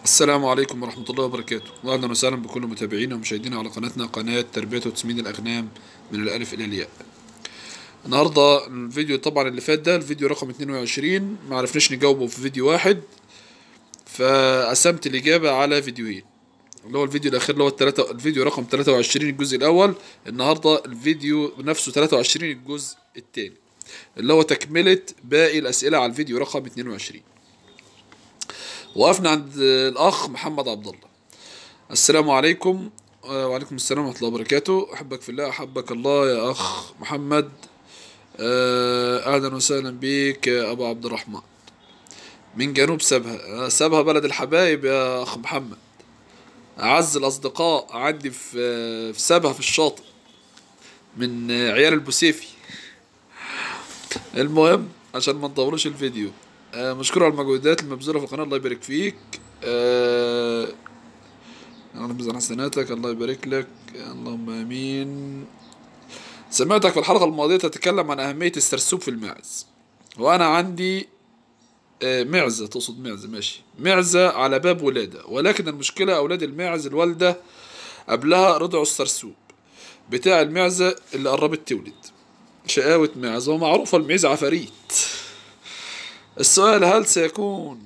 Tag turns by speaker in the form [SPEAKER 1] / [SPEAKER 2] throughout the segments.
[SPEAKER 1] السلام عليكم ورحمة الله وبركاته وأهلا وسهلا بكل متابعينا ومشاهدينا على قناتنا قناة تربية وتسمين الأغنام من الألف إلى الياء النهاردة الفيديو طبعا اللي فات ده الفيديو رقم 22 معرفناش نجاوبه في فيديو واحد فقسمت الإجابة على فيديوهين اللي هو الفيديو الأخير اللي هو التلاتة الفيديو رقم 23 الجزء الأول النهاردة الفيديو نفسه 23 الجزء التاني اللي هو تكملة باقي الأسئلة على الفيديو رقم 22 وقفنا عند الأخ محمد عبد الله السلام عليكم آه، وعليكم السلام ورحمة الله وبركاته أحبك في الله أحبك الله يا أخ محمد آه، أهلا وسهلا بك يا أبو عبد الرحمن من جنوب سبها آه، سبها بلد الحبايب يا أخ محمد أعز الأصدقاء عندي في آه، في سبها في الشاطئ من آه، عيال البوسيفي المهم عشان ما نطولش الفيديو آه مشكور على المجهودات المبذولة في القناة الله يبارك فيك آه الله يجزاك حسناتك الله يبارك لك اللهم امين سمعتك في الحلقة الماضية تتكلم عن أهمية السرسوب في الماعز وأنا عندي آه، معزة تقصد معزة ماشي معزة على باب ولادة ولكن المشكلة أولاد الماعز الوالدة قبلها رضعوا السرسوب بتاع المعزة اللي قربت تولد شقاوة معزة ومعروفة المعيز عفاريت السؤال هل سيكون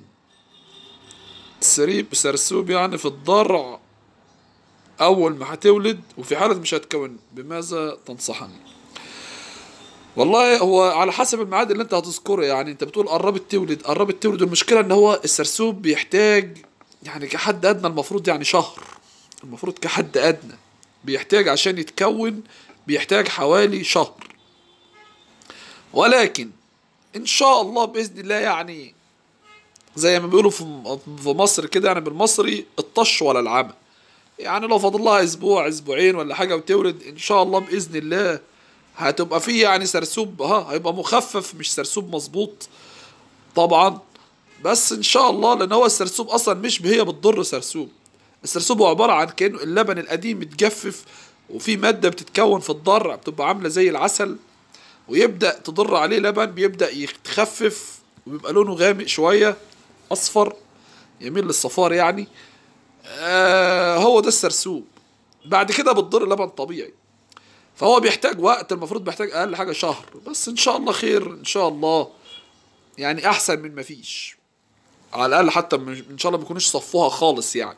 [SPEAKER 1] سريب سرسوب يعني في الضرع أول ما هتولد وفي حالة مش هتكون بماذا تنصحني والله هو على حسب الميعاد اللي انت هتذكره يعني انت بتقول قربت تولد قربت تولد المشكلة ان هو السرسوب بيحتاج يعني كحد ادنى المفروض يعني شهر المفروض كحد ادنى بيحتاج عشان يتكون بيحتاج حوالي شهر ولكن ان شاء الله باذن الله يعني زي ما بيقولوا في في مصر كده يعني بالمصري الطش ولا العمى يعني لو فاضل لها اسبوع اسبوعين ولا حاجه وتولد ان شاء الله باذن الله هتبقى فيه يعني سرسوب ها هيبقى مخفف مش سرسوب مظبوط طبعا بس ان شاء الله لان هو السرسوب اصلا مش هي بتضر سرسوب السرسوب هو عباره عن كانه اللبن القديم متجفف وفي ماده بتتكون في الضرع بتبقى عامله زي العسل ويبدا تضر عليه لبن بيبدا يتخفف وبيبقى لونه غامق شويه اصفر يميل للصفار يعني آه هو ده السرسوب بعد كده بتضر لبن طبيعي فهو بيحتاج وقت المفروض بيحتاج اقل حاجه شهر بس ان شاء الله خير ان شاء الله يعني احسن من ما فيش على الاقل حتى مش- ان شاء الله ما يكونوش صفوها خالص يعني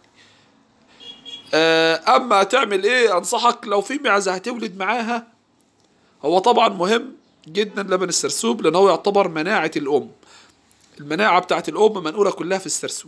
[SPEAKER 1] آه، اما هتعمل ايه انصحك لو في معزه هتولد معاها هو طبعا مهم جدا لبن السرسوب لان هو يعتبر مناعه الام المناعه بتاعت الام منقوله كلها في السرسوب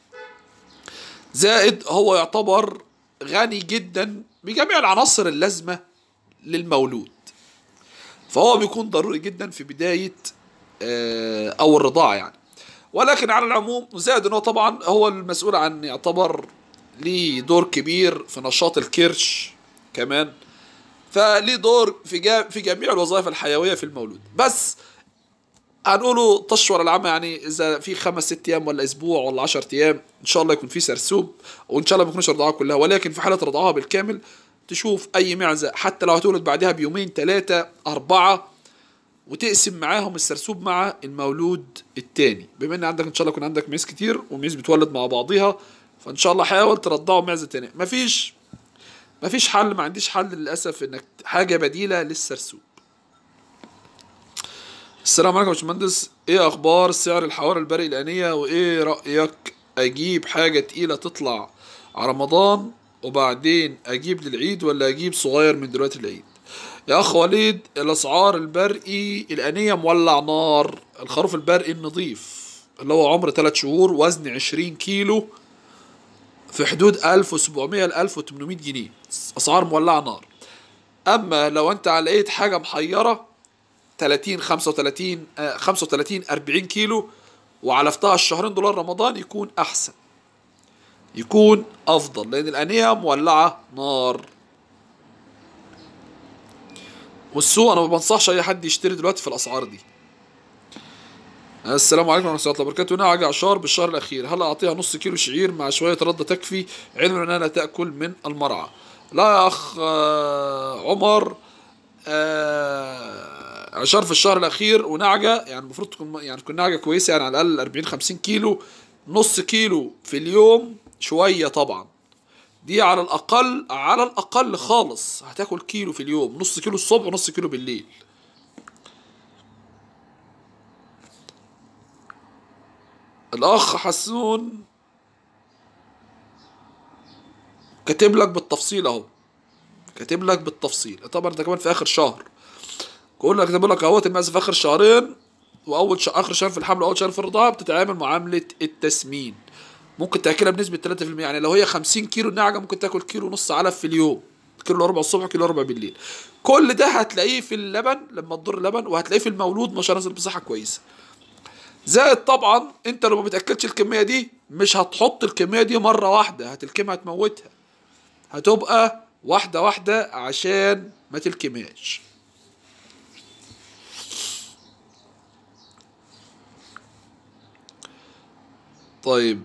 [SPEAKER 1] زائد هو يعتبر غني جدا بجميع العناصر اللازمه للمولود فهو بيكون ضروري جدا في بدايه آه، او الرضاعه يعني ولكن على العموم زائد ان هو طبعا هو المسؤول عن يعتبر ليه دور كبير في نشاط الكرش كمان فليه دور في جا في جميع الوظائف الحيويه في المولود بس هنقوله طش ولا العمى يعني اذا في خمس ست ايام ولا اسبوع ولا 10 ايام ان شاء الله يكون في سرسوب وان شاء الله ما يكونش رضاعها كلها ولكن في حاله رضاعها بالكامل تشوف اي معزه حتى لو هتولد بعدها بيومين ثلاثه اربعه وتقسم معاهم السرسوب مع المولود التاني بما ان عندك ان شاء الله يكون عندك معيز كتير ومعيز بتولد مع بعضيها فان شاء الله حاول ترضعوا معزه تانية مفيش مفيش حل ما عنديش حل للاسف انك حاجه بديله للسرسوب السلام عليكم يا باشمهندس ايه اخبار سعر الحوار البري الانيه وايه رايك اجيب حاجه تقيله تطلع على رمضان وبعدين اجيب للعيد ولا اجيب صغير من دلوقتي للعيد يا اخ وليد الاسعار البرقي الانيه مولع نار الخروف البرقي النظيف اللي هو عمر 3 شهور وزن 20 كيلو في حدود 1700 ل 1800 جنيه اسعار مولعه نار اما لو انت لقيت حاجه محيره 30 35 آه، 35 40 كيلو وعلفتها الشهرين دولار رمضان يكون احسن يكون افضل لان الانيه مولعه نار والسوق انا ما بنصحش اي حد يشتري دلوقتي في الاسعار دي السلام عليكم ورحمه الله وبركاته نعجة عشار بالشهر الاخير هل اعطيها نص كيلو شعير مع شويه رده تكفي علما انها لا تاكل من المرعى لا يا اخ آه، عمر آه، عشار في الشهر الاخير ونعجه يعني المفروض تكون يعني تكون نعجه كويسه يعني على الاقل 40 50 كيلو نص كيلو في اليوم شويه طبعا دي على الاقل على الاقل خالص هتاكل كيلو في اليوم نص كيلو الصبح ونص كيلو بالليل الاخ حسون كاتب لك بالتفصيل اهو كاتب لك بالتفصيل طبعا ده كمان في اخر شهر بقول لك كاتب لك اهوت المعزه في اخر شهرين واول ش... اخر شهر في الحمل واول شهر في الرضاعه بتتعامل معامله التسمين ممكن تاكلها بنسبه 3% يعني لو هي 50 كيلو نعجه ممكن تاكل كيلو ونص علف في اليوم كيلو ربع الصبح كيلو ربع بالليل كل ده هتلاقيه في اللبن لما تضر اللبن وهتلاقيه في المولود ما شاء الله نازل بصحه كويسه زائد طبعا انت لو ما بتاكلش الكميه دي مش هتحط الكميه دي مره واحده هتلكمها تموتها هتبقى واحده واحده عشان ما تلكمهاش طيب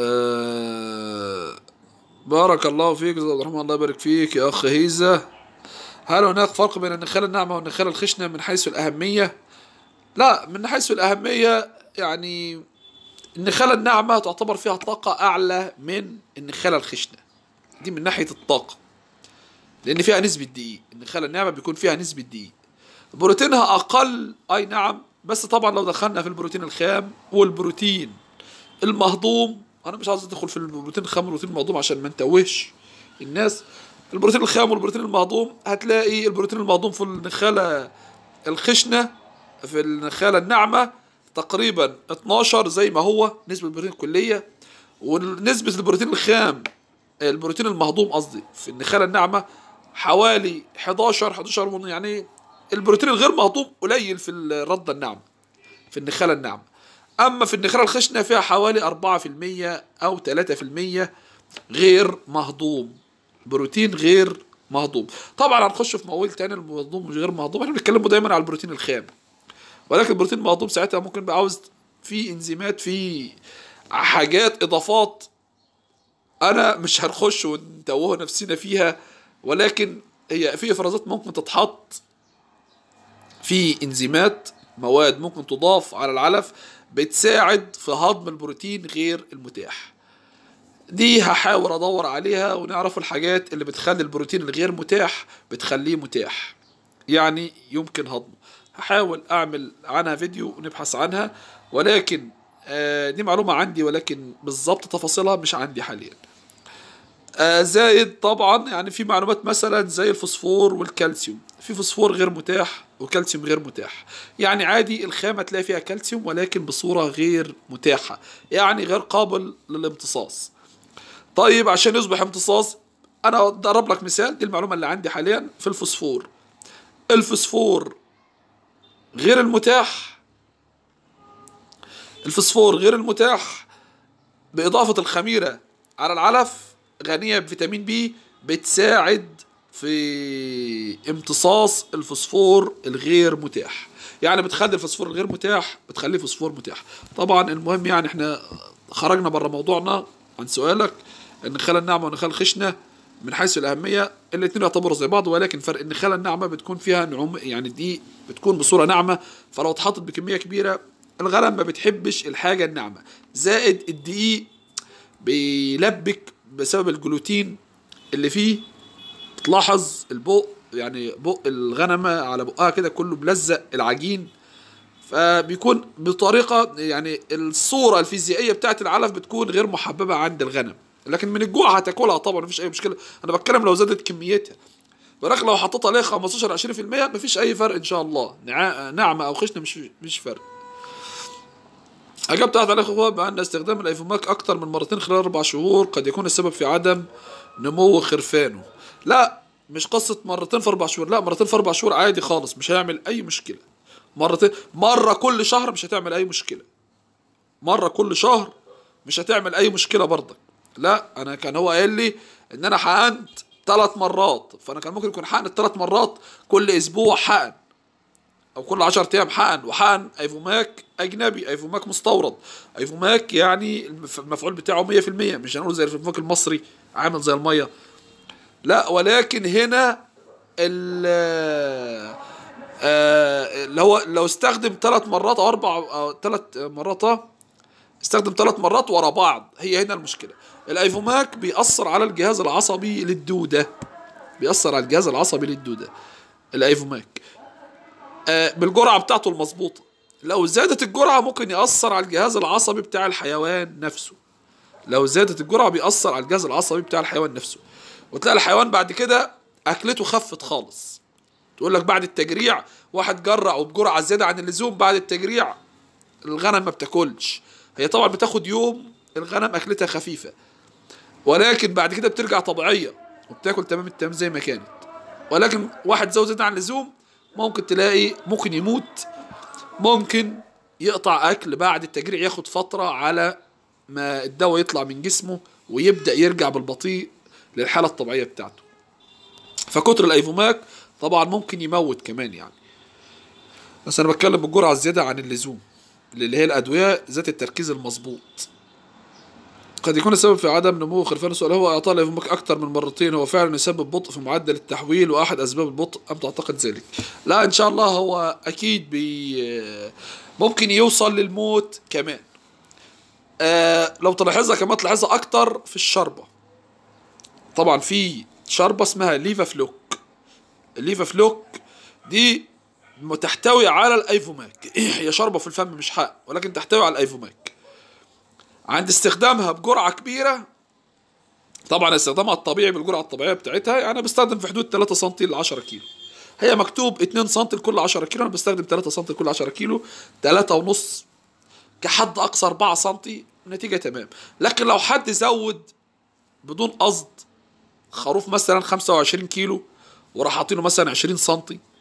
[SPEAKER 1] آه بارك الله فيك استاذ عبد الرحمن الله يبارك فيك يا اخ هيزه هل هناك فرق بين النخاله الناعمه والنخاله الخشنه من حيث الاهميه لا من حيث الاهميه يعني النخاله الناعمه تعتبر فيها طاقه اعلى من النخاله الخشنه دي من ناحيه الطاقه لان فيها نسبه دقيق النخاله الناعمه بيكون فيها نسبه دقيق بروتينها اقل اي نعم بس طبعا لو دخلنا في البروتين الخام والبروتين المهضوم انا مش عاوز ادخل في البروتين الخام والبروتين المهضوم عشان ما نتوهش الناس البروتين الخام والبروتين المهضوم هتلاقي البروتين المهضوم في النخاله الخشنه في النخاله الناعمه تقريبا 12 زي ما هو نسبه البروتين الكليه ونسبه البروتين الخام البروتين المهضوم قصدي في النخاله الناعمه حوالي 11 11 ون- يعني البروتين الغير مهضوم قليل في الرده الناعمه في النخاله الناعمه اما في النخاله الخشنه فيها حوالي 4% او 3% غير مهضوم بروتين غير مهضوم طبعا هنخش في مواويل تاني المهضوم مش غير مهضوم احنا بنتكلم دايما على البروتين الخام ولكن البروتين المهضوم ساعتها ممكن يبقى عاوز في انزيمات في حاجات اضافات انا مش هنخش ونتوه نفسنا فيها ولكن هي في افرازات ممكن تتحط في انزيمات مواد ممكن تضاف على العلف بتساعد في هضم البروتين غير المتاح دي هحاول ادور عليها ونعرف الحاجات اللي بتخلي البروتين الغير متاح بتخليه متاح يعني يمكن هضمه هحاول اعمل عنها فيديو ونبحث عنها ولكن آه، دي معلومة عندي ولكن بالظبط تفاصيلها مش عندي حاليا آه، زائد طبعا يعني في معلومات مثلا زي الفوسفور والكالسيوم في فوسفور غير متاح وكالسيوم غير متاح يعني عادي الخامة تلاقي فيها كالسيوم ولكن بصورة غير متاحة يعني غير قابل للامتصاص طيب عشان يصبح امتصاص انا اضرب لك مثال دي المعلومة اللي عندي حاليا في الفوسفور الفوسفور غير المتاح الفوسفور غير المتاح بإضافة الخميرة على العلف غنية بفيتامين بي بتساعد في امتصاص الفوسفور الغير متاح يعني بتخلي الفوسفور الغير متاح بتخليه فوسفور متاح طبعا المهم يعني احنا خرجنا بره موضوعنا عن سؤالك النخالة الناعمة والنخالة الخشنة من حيث الأهمية الاتنين يعتبروا زي بعض ولكن فرق النخالة الناعمة بتكون فيها نعوم يعني دي بتكون بصورة ناعمة فلو اتحطت بكمية كبيرة الغنم ما بتحبش الحاجة الناعمة زائد الدقيق بيلبك بسبب الجلوتين اللي فيه تلاحظ البق يعني بق الغنمة على بقها كده كله ملزق العجين فبيكون بطريقة يعني الصورة الفيزيائية بتاعت العلف بتكون غير محببة عند الغنم لكن من الجوع هتاكلها طبعا مفيش أي مشكلة أنا بتكلم لو زادت كميتها ولكن لو حطيت عليها 15 20% مفيش أي فرق إن شاء الله نع- ناعمة أو خشنة مش مش فرق أجبت أحد الأخوة بأن استخدام الأيفوماك أكثر من مرتين خلال أربع شهور قد يكون السبب في عدم نمو خرفانه لا مش قصة مرتين في أربع شهور لا مرتين في أربع شهور عادي خالص مش هيعمل أي مشكلة مرتين مرة كل شهر مش هتعمل أي مشكلة مرة كل شهر مش هتعمل أي مشكلة برضك لا أنا كان هو قايل لي إن أنا حقنت ثلاث مرات فأنا كان ممكن يكون حقن الثلاث مرات كل أسبوع حقن او كل 10 ايام حقن وحقن ايفوماك اجنبي ايفوماك مستورد ايفوماك يعني المف- المفعول بتاعه 100% مش هنقول زي الايفوماك المصري عامل زي الميه لا ولكن هنا ال آه، اللي هو لو استخدم ثلاث مرات او اربع او ثلاث مرات آه، استخدم ثلاث مرات ورا بعض هي هنا المشكله الايفوماك بيأثر على الجهاز العصبي للدوده بيأثر على الجهاز العصبي للدوده الايفوماك آه بالجرعه بتاعته المظبوطه لو زادت الجرعه ممكن يأثر على الجهاز العصبي بتاع الحيوان نفسه لو زادت الجرعه بيأثر على الجهاز العصبي بتاع الحيوان نفسه وتلاقي الحيوان بعد كده اكلته خفت خالص تقول لك بعد التجريع واحد جرع وبجرعه زياده عن اللزوم بعد التجريع الغنم ما بتاكلش هي طبعا بتاخد يوم الغنم اكلتها خفيفه ولكن بعد كده بترجع طبيعيه وبتاكل تمام التمام زي ما كانت ولكن واحد زود زياده عن اللزوم ممكن تلاقي ممكن يموت ممكن يقطع اكل بعد التجريع ياخد فتره على ما الدواء يطلع من جسمه ويبدا يرجع بالبطيء للحاله الطبيعيه بتاعته فكتر الايفوماك طبعا ممكن يموت كمان يعني بس انا بتكلم بالجرعه الزياده عن اللزوم اللي هي الادويه ذات التركيز المظبوط قد يكون السبب في عدم نمو خلفان السؤال هو اعطاء الايفوماك اكثر من مرتين هو فعلا يسبب بطء في معدل التحويل واحد اسباب البطء ام تعتقد ذلك لا ان شاء الله هو اكيد بي ممكن يوصل للموت كمان آه لو تلاحظها كمان تلاحظها اكتر في الشربة طبعا في شربة اسمها ليفا فلوك الليفا فلوك دي تحتوي على الايفوماك هي شربة في الفم مش حق ولكن تحتوي على الايفوماك عند استخدامها بجرعة كبيرة طبعا استخدامها الطبيعي بالجرعة الطبيعية بتاعتها يعني انا بستخدم في حدود 3 سم ل 10 كيلو هي مكتوب 2 سم لكل 10 كيلو انا بستخدم 3 سم لكل 10 كيلو 3 ونص كحد اقصى 4 سم النتيجه تمام لكن لو حد زود بدون قصد خروف مثلا 25 كيلو وراح حاطينه مثلا 20 سم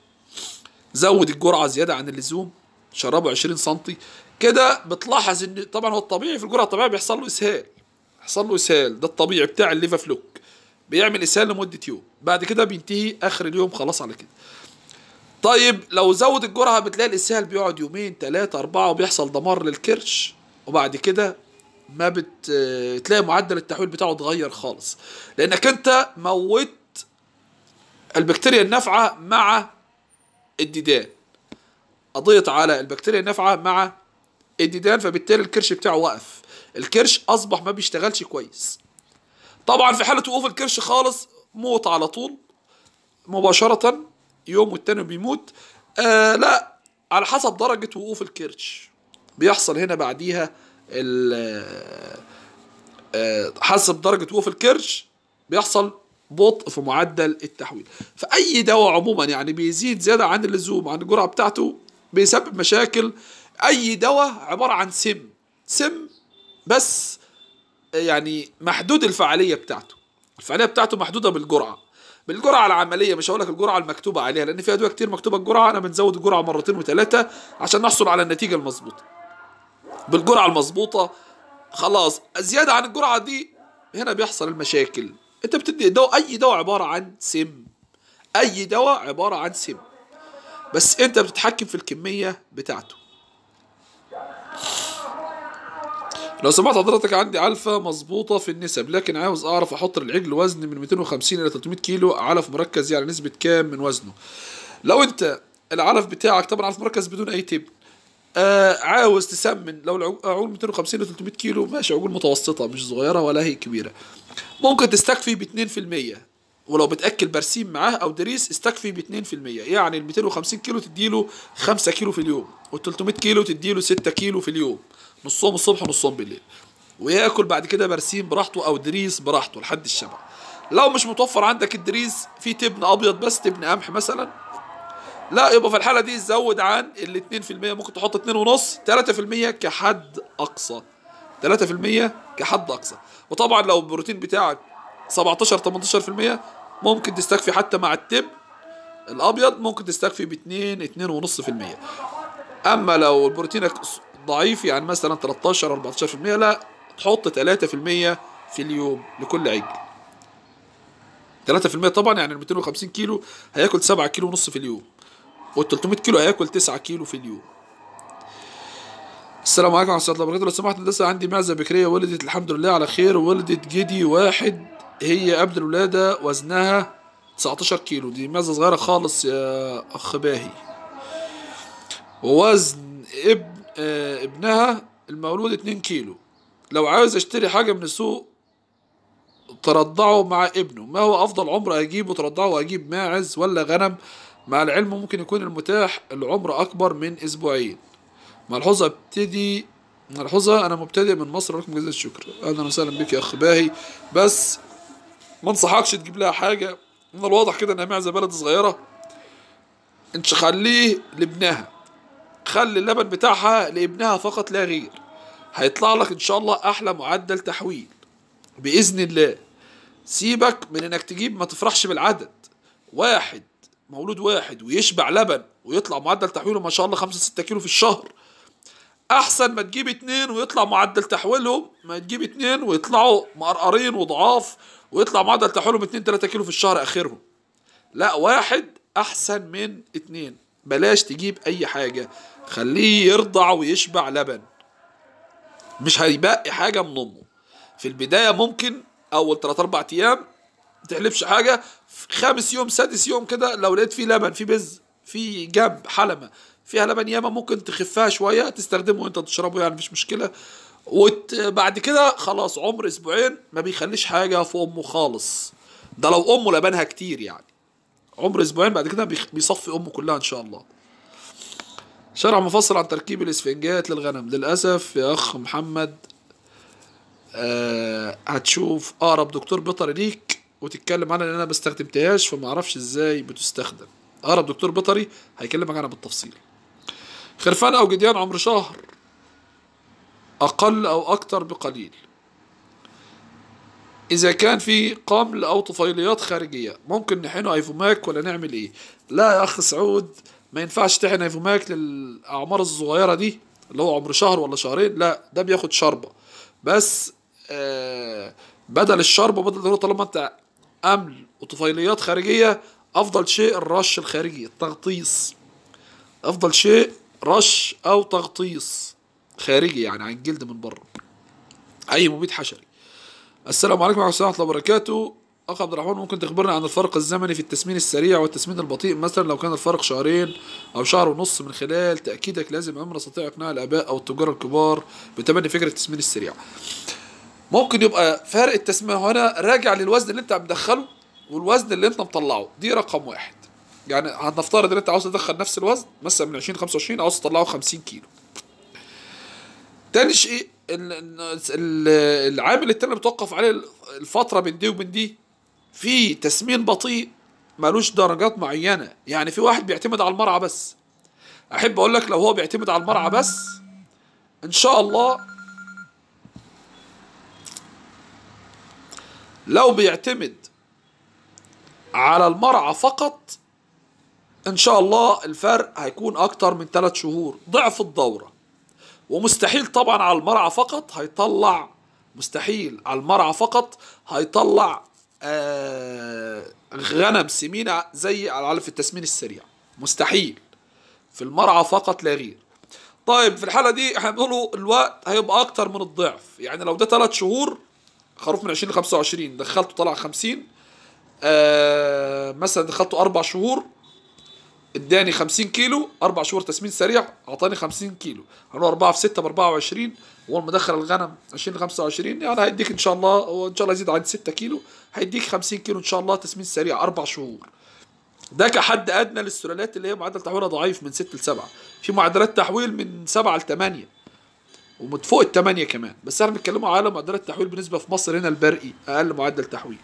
[SPEAKER 1] زود الجرعه زياده عن اللزوم شربه 20 سم كده بتلاحظ ان طبعا هو الطبيعي في الجرعه الطبيعيه بيحصل له اسهال يحصل له اسهال ده الطبيعي بتاع الليفا فلوك بيعمل اسهال لمده يوم بعد كده بينتهي اخر اليوم خلاص على كده طيب لو زود الجرعه بتلاقي الاسهال بيقعد يومين ثلاثة أربعة وبيحصل دمار للكرش وبعد كده ما بت تلاقي معدل التحويل بتاعه اتغير خالص لانك انت موت البكتيريا النافعه مع الديدان قضيت على البكتيريا النافعه مع الديدان فبالتالي الكرش بتاعه وقف الكرش اصبح ما بيشتغلش كويس طبعا في حاله وقوف الكرش خالص موت على طول مباشره يوم والتاني بيموت آه لا على حسب درجه وقوف الكرش بيحصل هنا بعديها حسب درجة وقوف الكرش بيحصل بطء في معدل التحويل فأي دواء عموما يعني بيزيد زيادة عن اللزوم عن الجرعة بتاعته بيسبب مشاكل أي دواء عبارة عن سم سم بس يعني محدود الفعالية بتاعته الفعالية بتاعته محدودة بالجرعة بالجرعة العملية مش هقول لك الجرعة المكتوبة عليها لأن في أدوية كتير مكتوبة الجرعة أنا بنزود الجرعة مرتين وثلاثة عشان نحصل على النتيجة المظبوطة بالجرعه المظبوطه خلاص زياده عن الجرعه دي هنا بيحصل المشاكل انت بتدي دواء اي دواء عباره عن سم اي دواء عباره عن سم بس انت بتتحكم في الكميه بتاعته لو سمعت حضرتك عندي علفة مظبوطة في النسب لكن عاوز أعرف أحط العجل وزن من 250 إلى 300 كيلو علف مركز يعني نسبة كام من وزنه لو أنت العلف بتاعك طبعا علف مركز بدون أي تبن آه عاوز تسمن لو العجول 250 ل 300 كيلو ماشي عجول متوسطة مش صغيرة ولا هي كبيرة ممكن تستكفي ب 2% ولو بتاكل برسيم معاه او دريس استكفي ب 2% يعني ال 250 كيلو تديله 5 كيلو في اليوم وال 300 كيلو تديله 6 كيلو في اليوم نصهم الصبح ونصهم بالليل وياكل بعد كده برسيم براحته او دريس براحته لحد الشبع لو مش متوفر عندك الدريس في تبن ابيض بس تبن قمح مثلا لا يبقى في الحاله دي زود عن ال 2% ممكن تحط 2 ونص 3% كحد اقصى 3% كحد اقصى وطبعا لو البروتين بتاعك 17 18% ممكن تستكفي حتى مع التب الابيض ممكن تستكفي ب 2 2.5% اما لو بروتينك ضعيف يعني مثلا 13 14% لا تحط 3% في اليوم لكل عجل 3% طبعا يعني ال 250 كيلو هياكل 7 كيلو ونص في اليوم وال 300 كيلو هياكل 9 كيلو في اليوم السلام عليكم ورحمة الله وبركاته لو سمحت لسه عندي معزة بكرية ولدت الحمد لله على خير وولدت جدي واحد هي قبل الولادة وزنها 19 كيلو دي معزة صغيرة خالص يا أخ باهي ووزن ابن آه ابنها المولود 2 كيلو لو عاوز اشتري حاجة من السوق ترضعه مع ابنه ما هو افضل عمر اجيبه ترضعه واجيب ماعز ولا غنم مع العلم ممكن يكون المتاح العمر اكبر من اسبوعين ملحوظة ابتدي ملحوظة انا مبتدئ من مصر لكم جزيل الشكر اهلا وسهلا بك يا اخ باهي بس ما انصحكش تجيب لها حاجة من الواضح كده انها معزة بلد صغيرة انت خليه لابنها خلي اللبن بتاعها لابنها فقط لا غير هيطلع لك ان شاء الله احلى معدل تحويل باذن الله سيبك من انك تجيب ما تفرحش بالعدد واحد مولود واحد ويشبع لبن ويطلع معدل تحويله ما شاء الله خمسة ستة كيلو في الشهر احسن ما تجيب اتنين ويطلع معدل تحويلهم ما تجيب اتنين ويطلعوا مقرقرين وضعاف ويطلع معدل تحويلهم اتنين تلاتة كيلو في الشهر اخرهم لا واحد احسن من اتنين بلاش تجيب اي حاجة خليه يرضع ويشبع لبن مش هيبقي حاجة من امه في البداية ممكن اول 3 4 ايام ما تحلبش حاجة في خامس يوم سادس يوم كده لو لقيت فيه لبن في بز في جنب حلمة فيها لبن ياما ممكن تخفها شوية تستخدمه وانت تشربه يعني مش مشكلة وبعد كده خلاص عمر اسبوعين ما بيخليش حاجة في امه خالص ده لو امه لبنها كتير يعني عمر اسبوعين بعد كده بيخ- بيصفي امه كلها ان شاء الله شرح مفصل عن تركيب الاسفنجات للغنم للاسف يا اخ محمد آه هتشوف اقرب دكتور بيطري ليك وتتكلم عنها لان انا ما استخدمتهاش فما اعرفش ازاي بتستخدم اقرب دكتور بيطري هيكلمك عنها بالتفصيل خرفان او جديان عمر شهر اقل او اكتر بقليل اذا كان في قمل او طفيليات خارجيه ممكن نحقنه ايفوماك ولا نعمل ايه لا يا اخ سعود ما ينفعش تحقن ايفوماك للاعمار الصغيره دي اللي هو عمر شهر ولا شهرين لا ده بياخد شربه بس آه بدل الشرب وبدل الدهون طالما انت امل وطفيليات خارجيه افضل شيء الرش الخارجي التغطيس افضل شيء رش او تغطيس خارجي يعني عن الجلد من بره اي مبيد حشري السلام عليكم ورحمه الله وبركاته اخ عبد الرحمن ممكن تخبرنا عن الفرق الزمني في التسمين السريع والتسمين البطيء مثلا لو كان الفرق شهرين او شهر ونص من خلال تاكيدك لازم امر نستطيع اقناع الاباء او التجار الكبار بتبني فكره التسمين السريع ممكن يبقى فرق التسميه هنا راجع للوزن اللي انت مدخله والوزن اللي انت مطلعه دي رقم واحد يعني هنفترض ان انت عاوز تدخل نفس الوزن مثلا من 20 25 عاوز تطلعه 50 كيلو تاني شيء ال- ال- ال- العامل التاني اللي بتوقف عليه الفتره بين دي وبين دي في تسمين بطيء ملوش درجات معينه يعني في واحد بيعتمد على المرعى بس احب اقول لك لو هو بيعتمد على المرعى بس ان شاء الله لو بيعتمد على المرعى فقط ان شاء الله الفرق هيكون اكتر من 3 شهور ضعف الدوره ومستحيل طبعا على المرعى فقط هيطلع مستحيل على المرعى فقط هيطلع آه غنم سمينة زي على في التسمين السريع مستحيل في المرعى فقط لا غير طيب في الحالة دي احنا بنقوله الوقت هيبقى اكتر من الضعف يعني لو ده 3 شهور خروف من 20 ل 25 دخلته طلع 50 آه مثلا دخلته اربع شهور اداني 50 كيلو اربع شهور تسمين سريع اعطاني 50 كيلو هنقول 4 في 6 ب 24 هو المدخل الغنم 20 ل 25 يعني هيديك ان شاء الله هو ان شاء الله يزيد عن 6 كيلو هيديك 50 كيلو ان شاء الله تسمين سريع اربع شهور ده كحد ادنى للسلالات اللي هي معدل تحويلها ضعيف من 6 ل 7 في معدلات تحويل من 7 ل 8 ومن فوق ال 8 كمان بس احنا بنتكلموا على معدلات تحويل بالنسبه في مصر هنا البرقي اقل معدل تحويل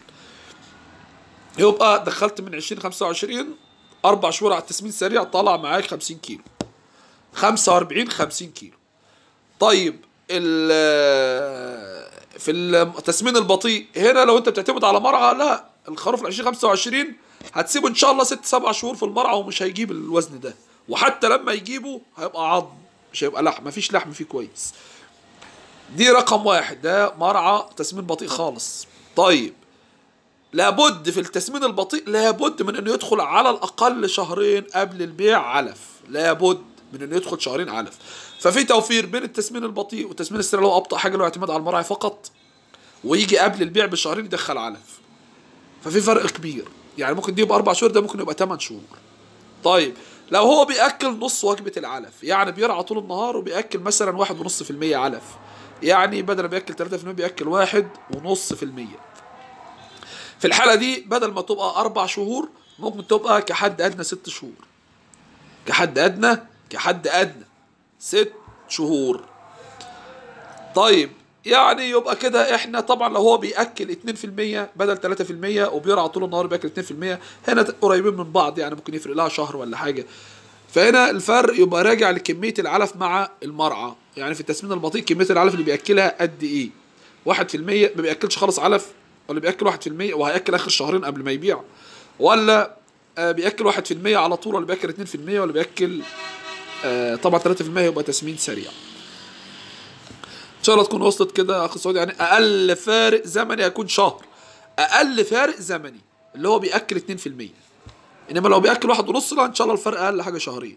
[SPEAKER 1] يبقى دخلت من 20 25 اربع شهور على التسمين سريع طلع معاك 50 كيلو 45 50 كيلو طيب ال في التسمين البطيء هنا لو انت بتعتمد على مرعى لا الخروف ال 20 25 هتسيبه ان شاء الله ست سبع شهور في المرعى ومش هيجيب الوزن ده وحتى لما يجيبه هيبقى عظم مش هيبقى لحم مفيش لحم فيه كويس دي رقم واحد ده مرعى تسمين بطيء خالص طيب لابد في التسمين البطيء لابد من انه يدخل على الاقل شهرين قبل البيع علف لابد من انه يدخل شهرين علف ففي توفير بين التسمين البطيء والتسمين السريع اللي هو ابطا حاجه اللي هو اعتماد على المراعي فقط ويجي قبل البيع بشهرين يدخل علف ففي فرق كبير يعني ممكن دي يبقى اربع شهور ده ممكن يبقى ثمان شهور طيب لو هو بياكل نص وجبه العلف يعني بيرعى طول النهار وبياكل مثلا واحد ونص في المية علف يعني بدل ما بياكل 3% بياكل واحد ونص في المية في الحالة دي بدل ما تبقى أربع شهور ممكن تبقى كحد أدنى ست شهور كحد أدنى كحد أدنى ست شهور طيب يعني يبقى كده احنا طبعا لو هو بياكل 2% بدل 3% وبيرعى طول النهار بياكل 2% هنا قريبين من بعض يعني ممكن يفرق لها شهر ولا حاجه فهنا الفرق يبقى راجع لكميه العلف مع المرعى يعني في التسمين البطيء كميه العلف اللي بياكلها قد ايه 1% ما بياكلش خالص علف ولا بياكل 1% وهياكل اخر شهرين قبل ما يبيع ولا آه، بياكل 1% على طول ولا بياكل 2% ولا بياكل آه، طبعا 3% يبقى تسمين سريع ان شاء الله تكون وصلت كده يا اخ سعود يعني اقل فارق زمني هيكون شهر اقل فارق زمني اللي هو بياكل 2% انما لو بياكل واحد ونص لا ان شاء الله الفرق اقل حاجه شهرين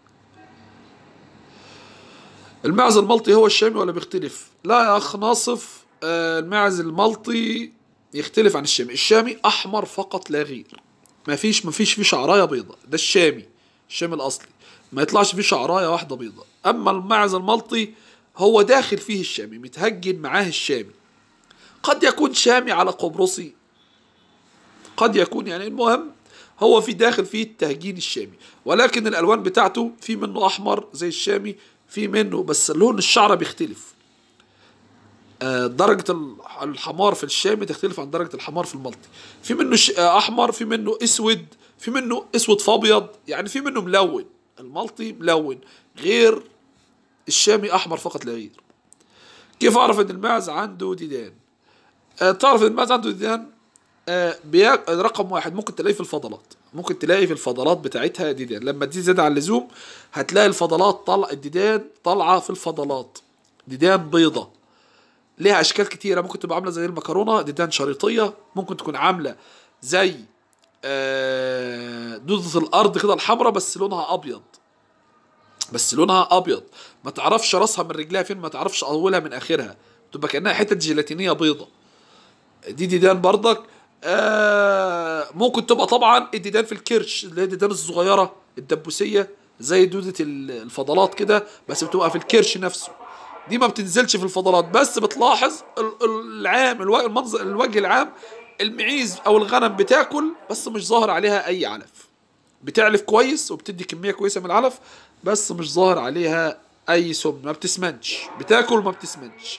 [SPEAKER 1] المعز الملطي هو الشامي ولا بيختلف لا يا اخ ناصف آه، المعز الملطي يختلف عن الشامي الشامي احمر فقط لا غير ما فيش ما فيش فيه شعرايه بيضة ده الشامي الشامي الاصلي ما يطلعش فيه شعرايه واحده بيضة اما المعز الملطي هو داخل فيه الشامي متهجن معاه الشامي قد يكون شامي على قبرصي قد يكون يعني المهم هو في داخل فيه التهجين الشامي ولكن الالوان بتاعته في منه احمر زي الشامي في منه بس لون الشعر بيختلف آه، درجة الح- الحمار في الشامي تختلف عن درجة الحمار في الملطي في منه ش- آه، أحمر في منه أسود في منه أسود في أبيض يعني في منه ملون الملطي ملون غير الشامي أحمر فقط لا غير كيف أعرف إن الماعز عنده ديدان آه، تعرف إن الماعز عنده ديدان آه، بيا... رقم واحد ممكن تلاقيه في الفضلات ممكن تلاقي في الفضلات بتاعتها ديدان لما تزيد زيادة عن اللزوم هتلاقي الفضلات طلع الديدان طالعة في الفضلات ديدان بيضة ليها اشكال كتيره ممكن تبقى عامله زي المكرونه ديدان شريطيه ممكن تكون عامله زي آه، دودة الارض كده الحمراء بس لونها ابيض بس لونها ابيض ما تعرفش راسها من رجلها فين ما تعرفش اولها من اخرها تبقى كانها حتت جيلاتينيه بيضه دي ديدان برضك آه ممكن تبقى طبعا الديدان في الكرش اللي هي الديدان الصغيره الدبوسيه زي دودة ال- الفضلات كده بس بتبقى في الكرش نفسه دي ما بتنزلش في الفضلات بس بتلاحظ ال- ال- العام الو- المنظر الوجه العام المعيز او الغنم بتاكل بس مش ظاهر عليها اي علف بتعلف كويس وبتدي كميه كويسه من العلف بس مش ظاهر عليها اي سم ما بتسمنش بتاكل ما بتسمنش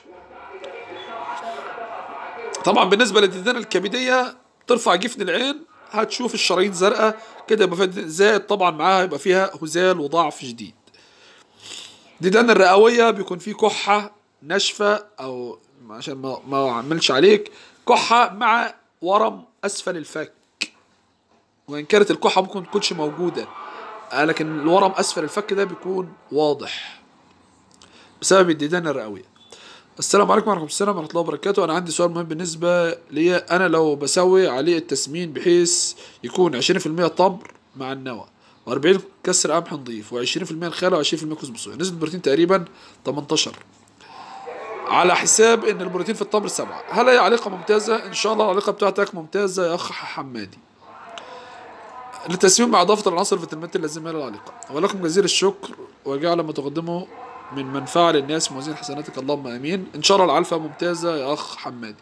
[SPEAKER 1] طبعا بالنسبه للديدان الكبديه ترفع جفن العين هتشوف الشرايين زرقاء كده يبقى فيها زائد طبعا معاها يبقى فيها هزال وضعف شديد ديدان الرئويه بيكون فيه كحه ناشفه او عشان ما ما اعملش عليك كحه مع ورم اسفل الفك وان كانت الكحه ممكن تكونش موجوده آه، لكن الورم اسفل الفك ده بيكون واضح بسبب الديدان الرئويه السلام عليكم ورحمه السلام ورحمه الله وبركاته انا عندي سؤال مهم بالنسبه لي انا لو بسوي عليه التسمين بحيث يكون 20% تمر مع النوى و40 كسر قمح نضيف و20% نخاله و20% كزب صويا نسبه البروتين تقريبا 18 على حساب ان البروتين في التمر سبعة هل هي عليقه ممتازه ان شاء الله العلاقه بتاعتك ممتازه يا اخ حمادي للتسمين مع اضافه العناصر الفيتامينات اللازمه للعلاقه ولكم جزيل الشكر وجعل ما تقدمه من منفعه للناس موازين حسناتك اللهم امين ان شاء الله العلفه ممتازه يا اخ حمادي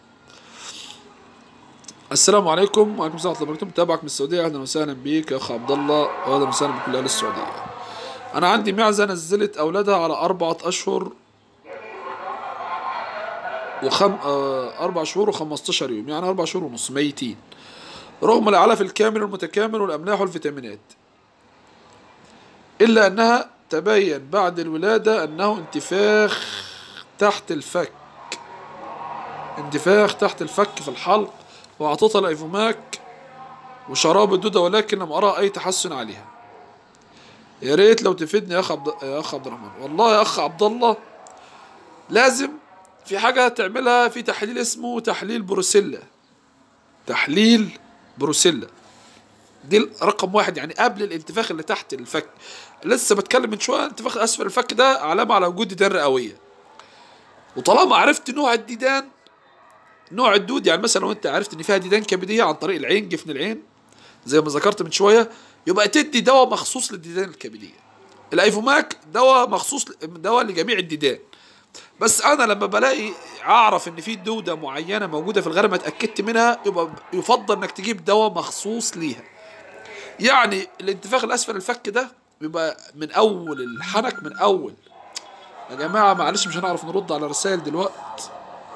[SPEAKER 1] السلام عليكم وعليكم السلام ورحمه الله وبركاته متابعك من السعوديه اهلا وسهلا بيك يا اخ عبد الله واهلا وسهلا بكل اهل السعوديه انا عندي معزه نزلت اولادها على اربعه اشهر وخم آه اربع شهور و15 يوم يعني اربع شهور ونص ميتين رغم العلف الكامل المتكامل والاملاح والفيتامينات الا انها تبين بعد الولاده انه انتفاخ تحت الفك انتفاخ تحت الفك في الحلق واعطتها الايفوماك وشراب الدودة ولكن لم ارى اي تحسن عليها يا ريت لو تفيدني يا اخ عبد يا اخ عبد الرحمن والله يا اخ عبد الله لازم في حاجة تعملها في تحليل اسمه تحليل بروسيلا تحليل بروسيلا دي رقم واحد يعني قبل الانتفاخ اللي تحت الفك لسه بتكلم من شويه انتفاخ اسفل الفك ده علامه على وجود ديدان رئويه وطالما عرفت نوع الديدان نوع الدود يعني مثلا لو انت عرفت ان فيها ديدان كبديه عن طريق العين جفن العين زي ما ذكرت من شويه يبقى تدي دواء مخصوص للديدان الكبديه الايفوماك دواء مخصوص دواء لجميع الديدان بس انا لما بلاقي اعرف ان في دوده معينه موجوده في الغنم اتاكدت منها يبقى يفضل انك تجيب دواء مخصوص ليها يعني الانتفاخ الاسفل الفك ده بيبقى من اول الحنك من اول يا جماعه معلش مش هنعرف نرد على رسائل دلوقتي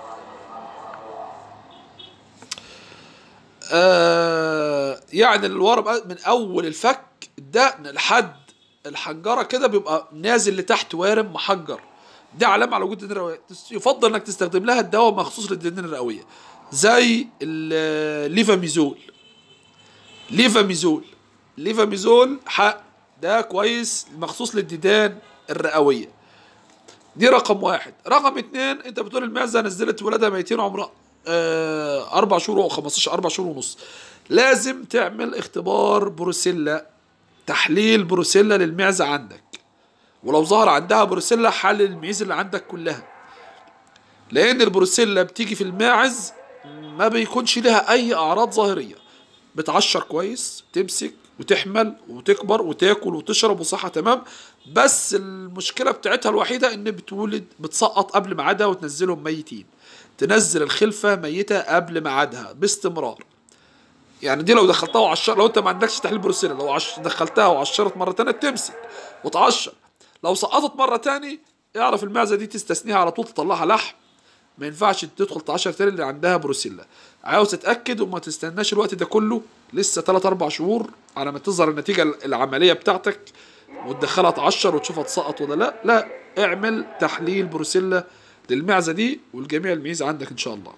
[SPEAKER 1] آه يعني الورم من اول الفك الدقن لحد الحنجره كده بيبقى نازل لتحت وارم محجر دي علامه على وجود الدهن الرئويه يفضل انك تستخدم لها الدواء مخصوص للدهن الرئويه زي الليفاميزول ليفاميزول ليفاميزول حق ده كويس مخصوص للديدان الرئويه دي رقم واحد رقم اتنين انت بتقول المعزه نزلت ولادها ميتين عمرها آه اربع شهور او 15 اربع شهور ونص لازم تعمل اختبار بروسيلا تحليل بروسيلا للمعزه عندك ولو ظهر عندها بروسيلا حلل المعيز اللي عندك كلها لان البروسيلا بتيجي في الماعز ما بيكونش لها اي اعراض ظاهريه بتعشر كويس تمسك وتحمل وتكبر وتاكل وتشرب وصحة تمام بس المشكلة بتاعتها الوحيدة ان بتولد بتسقط قبل ميعادها وتنزلهم ميتين تنزل الخلفة ميتة قبل ميعادها باستمرار يعني دي لو دخلتها وعشر لو انت ما عندكش تحليل بروسيلا لو عش... دخلتها وعشرت مرة تانية تمسك وتعشر لو سقطت مرة تاني اعرف المعزة دي تستثنيها على طول تطلعها لحم ما ينفعش تدخل تعشر تاني اللي عندها بروسيلا عاوز تتاكد وما تستناش الوقت ده كله لسه 3 4 شهور على ما تظهر النتيجه العمليه بتاعتك وتدخلها تعشر وتشوفها تسقط ولا لا لا اعمل تحليل بروسيلا للمعزه دي والجميع الميز عندك ان شاء الله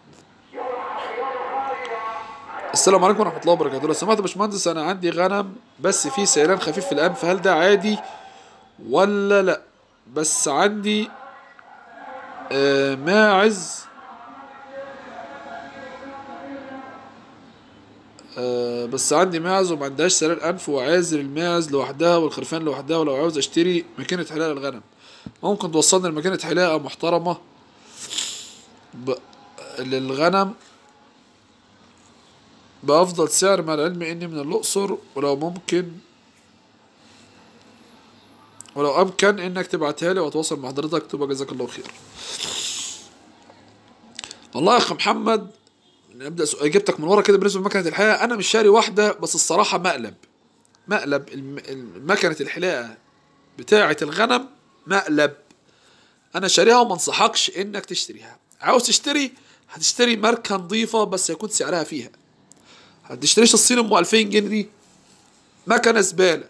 [SPEAKER 1] السلام عليكم ورحمه الله وبركاته لو سمحت يا باشمهندس انا عندي غنم بس في سيلان خفيف في الانف هل ده عادي ولا لا بس عندي آه ماعز آه بس عندي ماعز وما عندهاش سلال انف وعازل الماعز لوحدها والخرفان لوحدها ولو عاوز اشتري ماكينة حلاقة للغنم ممكن توصلني لماكينة حلاقة محترمة ب... للغنم بأفضل سعر مع العلم إني من الأقصر ولو ممكن ولو أمكن إنك تبعتها لي وأتواصل مع حضرتك تبقى جزاك الله خير والله يا أخ محمد نبدا اجابتك من ورا كده بالنسبه لمكنه الحلاقه انا مش شاري واحده بس الصراحه مقلب مقلب مكنه الحلاقه بتاعه الغنم مقلب انا شاريها وما انصحكش انك تشتريها عاوز تشتري هتشتري ماركه نظيفه بس يكون سعرها فيها هتشتريش الصين ام 2000 جنيه دي مكنه زباله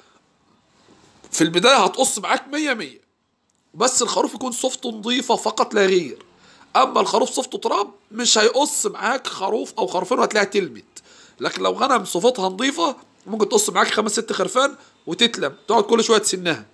[SPEAKER 1] في البدايه هتقص معاك 100 100 بس الخروف يكون صفته نظيفه فقط لا غير اما الخروف صفته تراب مش هيقص معاك خروف او خروفين وهتلاقيها تلمت لكن لو غنم صفتها نظيفه ممكن تقص معاك خمس ست خرفان وتتلم تقعد كل شويه تسنها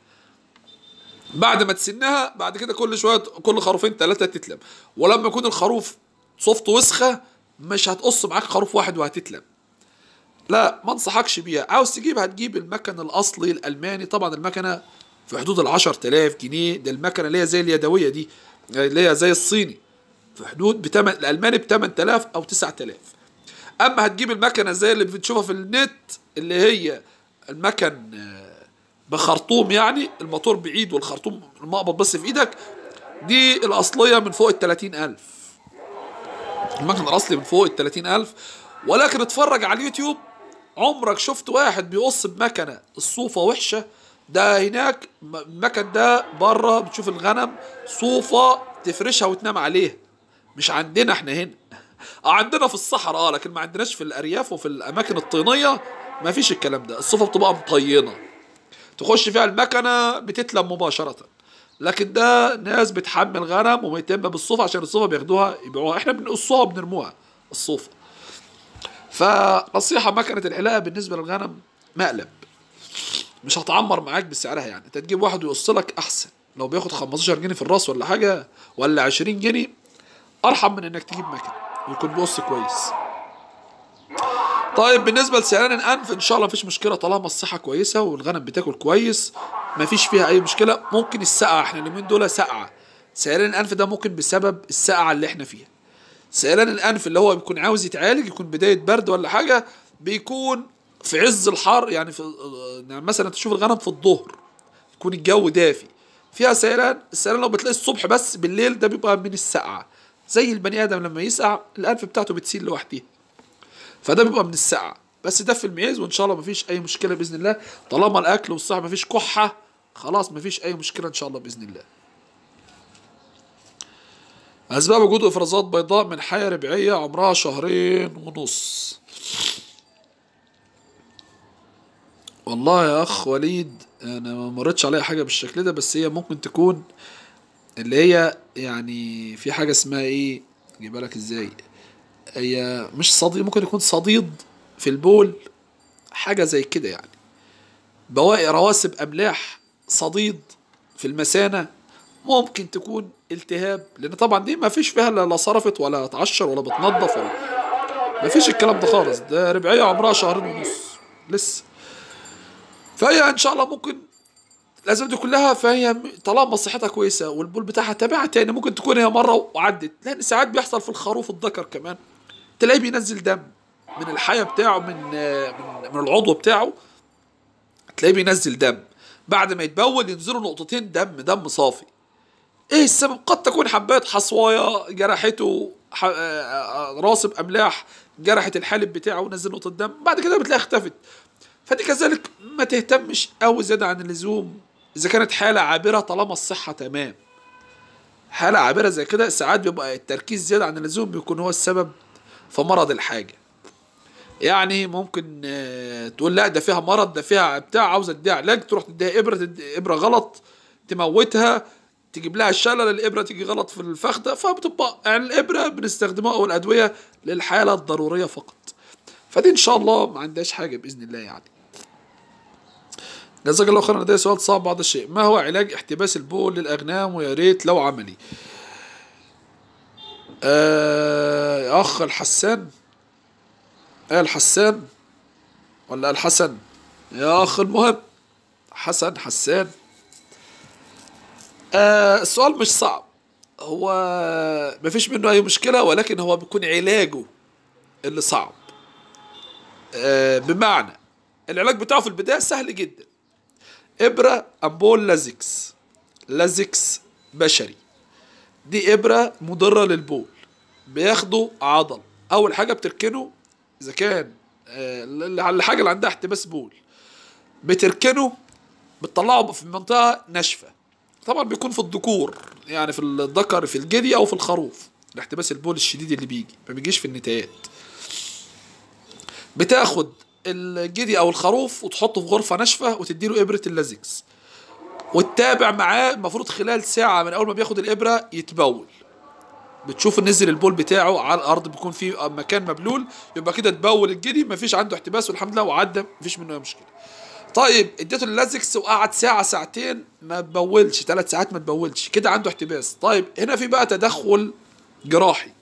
[SPEAKER 1] بعد ما تسنها بعد كده كل شويه كل خروفين ثلاثه تتلم ولما يكون الخروف صفته وسخه مش هتقص معاك خروف واحد وهتتلم لا ما انصحكش بيها عاوز تجيب هتجيب المكن الاصلي الالماني طبعا المكنه في حدود ال 10000 جنيه ده المكنه اللي هي زي اليدويه دي اللي هي زي الصيني في حدود بتمن الالماني ب 8000 او 9000 اما هتجيب المكنه زي اللي بتشوفها في النت اللي هي المكن بخرطوم يعني الموتور بعيد والخرطوم المقبض بس في ايدك دي الاصليه من فوق ال 30000 المكن الاصلي من فوق ال 30000 ولكن اتفرج على اليوتيوب عمرك شفت واحد بيقص بمكنه الصوفه وحشه ده هناك المكن ده بره بتشوف الغنم صوفه تفرشها وتنام عليها مش عندنا احنا هنا اه عندنا في الصحراء اه لكن ما عندناش في الارياف وفي الاماكن الطينيه ما فيش الكلام ده الصوفه بتبقى مطينه تخش فيها المكنه بتتلم مباشره لكن ده ناس بتحمل غنم ومهتمه بالصوفه عشان الصوفه بياخدوها يبيعوها احنا بنقصوها وبنرموها الصوفه فنصيحه مكنه الحلاقه بالنسبه للغنم مقلب مش هتعمر معاك بسعرها يعني انت تجيب واحد ويقص لك احسن لو بياخد 15 جنيه في الراس ولا حاجه ولا 20 جنيه ارحم من انك تجيب مكنه ويكون بيقص كويس طيب بالنسبه لسعران الانف ان شاء الله مفيش مشكله طالما الصحه كويسه والغنم بتاكل كويس مفيش فيها اي مشكله ممكن السقعه احنا اليومين دول سقعه سعران الانف ده ممكن بسبب السقعه اللي احنا فيها سعران الانف اللي هو بيكون عاوز يتعالج يكون بدايه برد ولا حاجه بيكون في عز الحر يعني في يعني مثلا تشوف الغنم في الظهر يكون الجو دافي فيها سيلان السيلان لو بتلاقي الصبح بس بالليل ده بيبقى من السقعة زي البني ادم لما يسقع الانف بتاعته بتسيل لوحدها فده بيبقى من السقعة بس ده في المعيز وان شاء الله مفيش اي مشكله باذن الله طالما الاكل والصحه مفيش كحه خلاص مفيش اي مشكله ان شاء الله باذن الله اسباب وجود افرازات بيضاء من حياه ربيعيه عمرها شهرين ونص والله يا اخ وليد انا ما مرتش عليا حاجه بالشكل ده بس هي ممكن تكون اللي هي يعني في حاجه اسمها ايه اجيبها لك ازاي هي مش صديد ممكن يكون صديد في البول حاجه زي كده يعني بواقي رواسب املاح صديد في المثانه ممكن تكون التهاب لان طبعا دي ما فيش فيها لا لا صرفت ولا تعشر ولا بتنظف ولا ما فيش الكلام ده خالص ده ربعيه عمرها شهرين ونص لسه فهي ان شاء الله ممكن الاسباب دي كلها فهي م- طالما صحتها كويسه والبول بتاعها تابعها تاني ممكن تكون هي مره وعدت لان ساعات بيحصل في الخروف الذكر كمان تلاقيه بينزل دم من الحياه بتاعه من آه، من, من العضو بتاعه تلاقيه بينزل دم بعد ما يتبول ينزلوا نقطتين دم دم صافي ايه السبب قد تكون حبات حصوايه جرحته ح... آه، آه، راسب املاح جرحت الحالب بتاعه ونزل نقطه دم بعد كده بتلاقيها اختفت فدي كذلك ما تهتمش قوي زياده عن اللزوم اذا كانت حاله عابره طالما الصحه تمام حاله عابره زي كده ساعات بيبقى التركيز زياده عن اللزوم بيكون هو السبب في مرض الحاجه يعني ممكن آه، تقول لا ده فيها مرض ده فيها بتاع عاوزه تديها علاج تروح تديها ابره تدي ابره غلط تموتها تجيب لها الشلل الابره تيجي غلط في الفخده فبتبقى يعني الابره بنستخدمها او الادويه للحاله الضروريه فقط فدي ان شاء الله ما عندهاش حاجه باذن الله يعني جزاك الله خيرا ده سؤال صعب بعض الشيء ما هو علاج احتباس البول للاغنام ويا ريت لو عملي آه يا اخ الحسان ايه الحسان ولا الحسن يا اخ المهم حسن حسان آه السؤال مش صعب هو مفيش منه اي مشكله ولكن هو بيكون علاجه اللي صعب آه بمعنى العلاج بتاعه في البدايه سهل جدا ابره امبول لازكس لازكس بشري دي ابره مضره للبول بياخدوا عضل اول حاجه بتركنه اذا كان آه، الحاجه اللي عندها احتباس بول بتركنه بتطلعه في منطقه ناشفه طبعا بيكون في الذكور يعني في الذكر في الجدي او في الخروف الاحتباس البول الشديد اللي بيجي ما بيجيش في النتايات بتاخد الجدي او الخروف وتحطه في غرفه ناشفه وتديله ابره اللازكس وتتابع معاه المفروض خلال ساعه من اول ما بياخد الابره يتبول بتشوف نزل البول بتاعه على الارض بيكون في مكان مبلول يبقى كده تبول الجدي مفيش عنده احتباس والحمد لله وعدى مفيش منه اي مشكله طيب اديته اللازكس وقعد ساعه ساعتين ما تبولش ثلاث ساعات ما تبولش كده عنده احتباس طيب هنا في بقى تدخل جراحي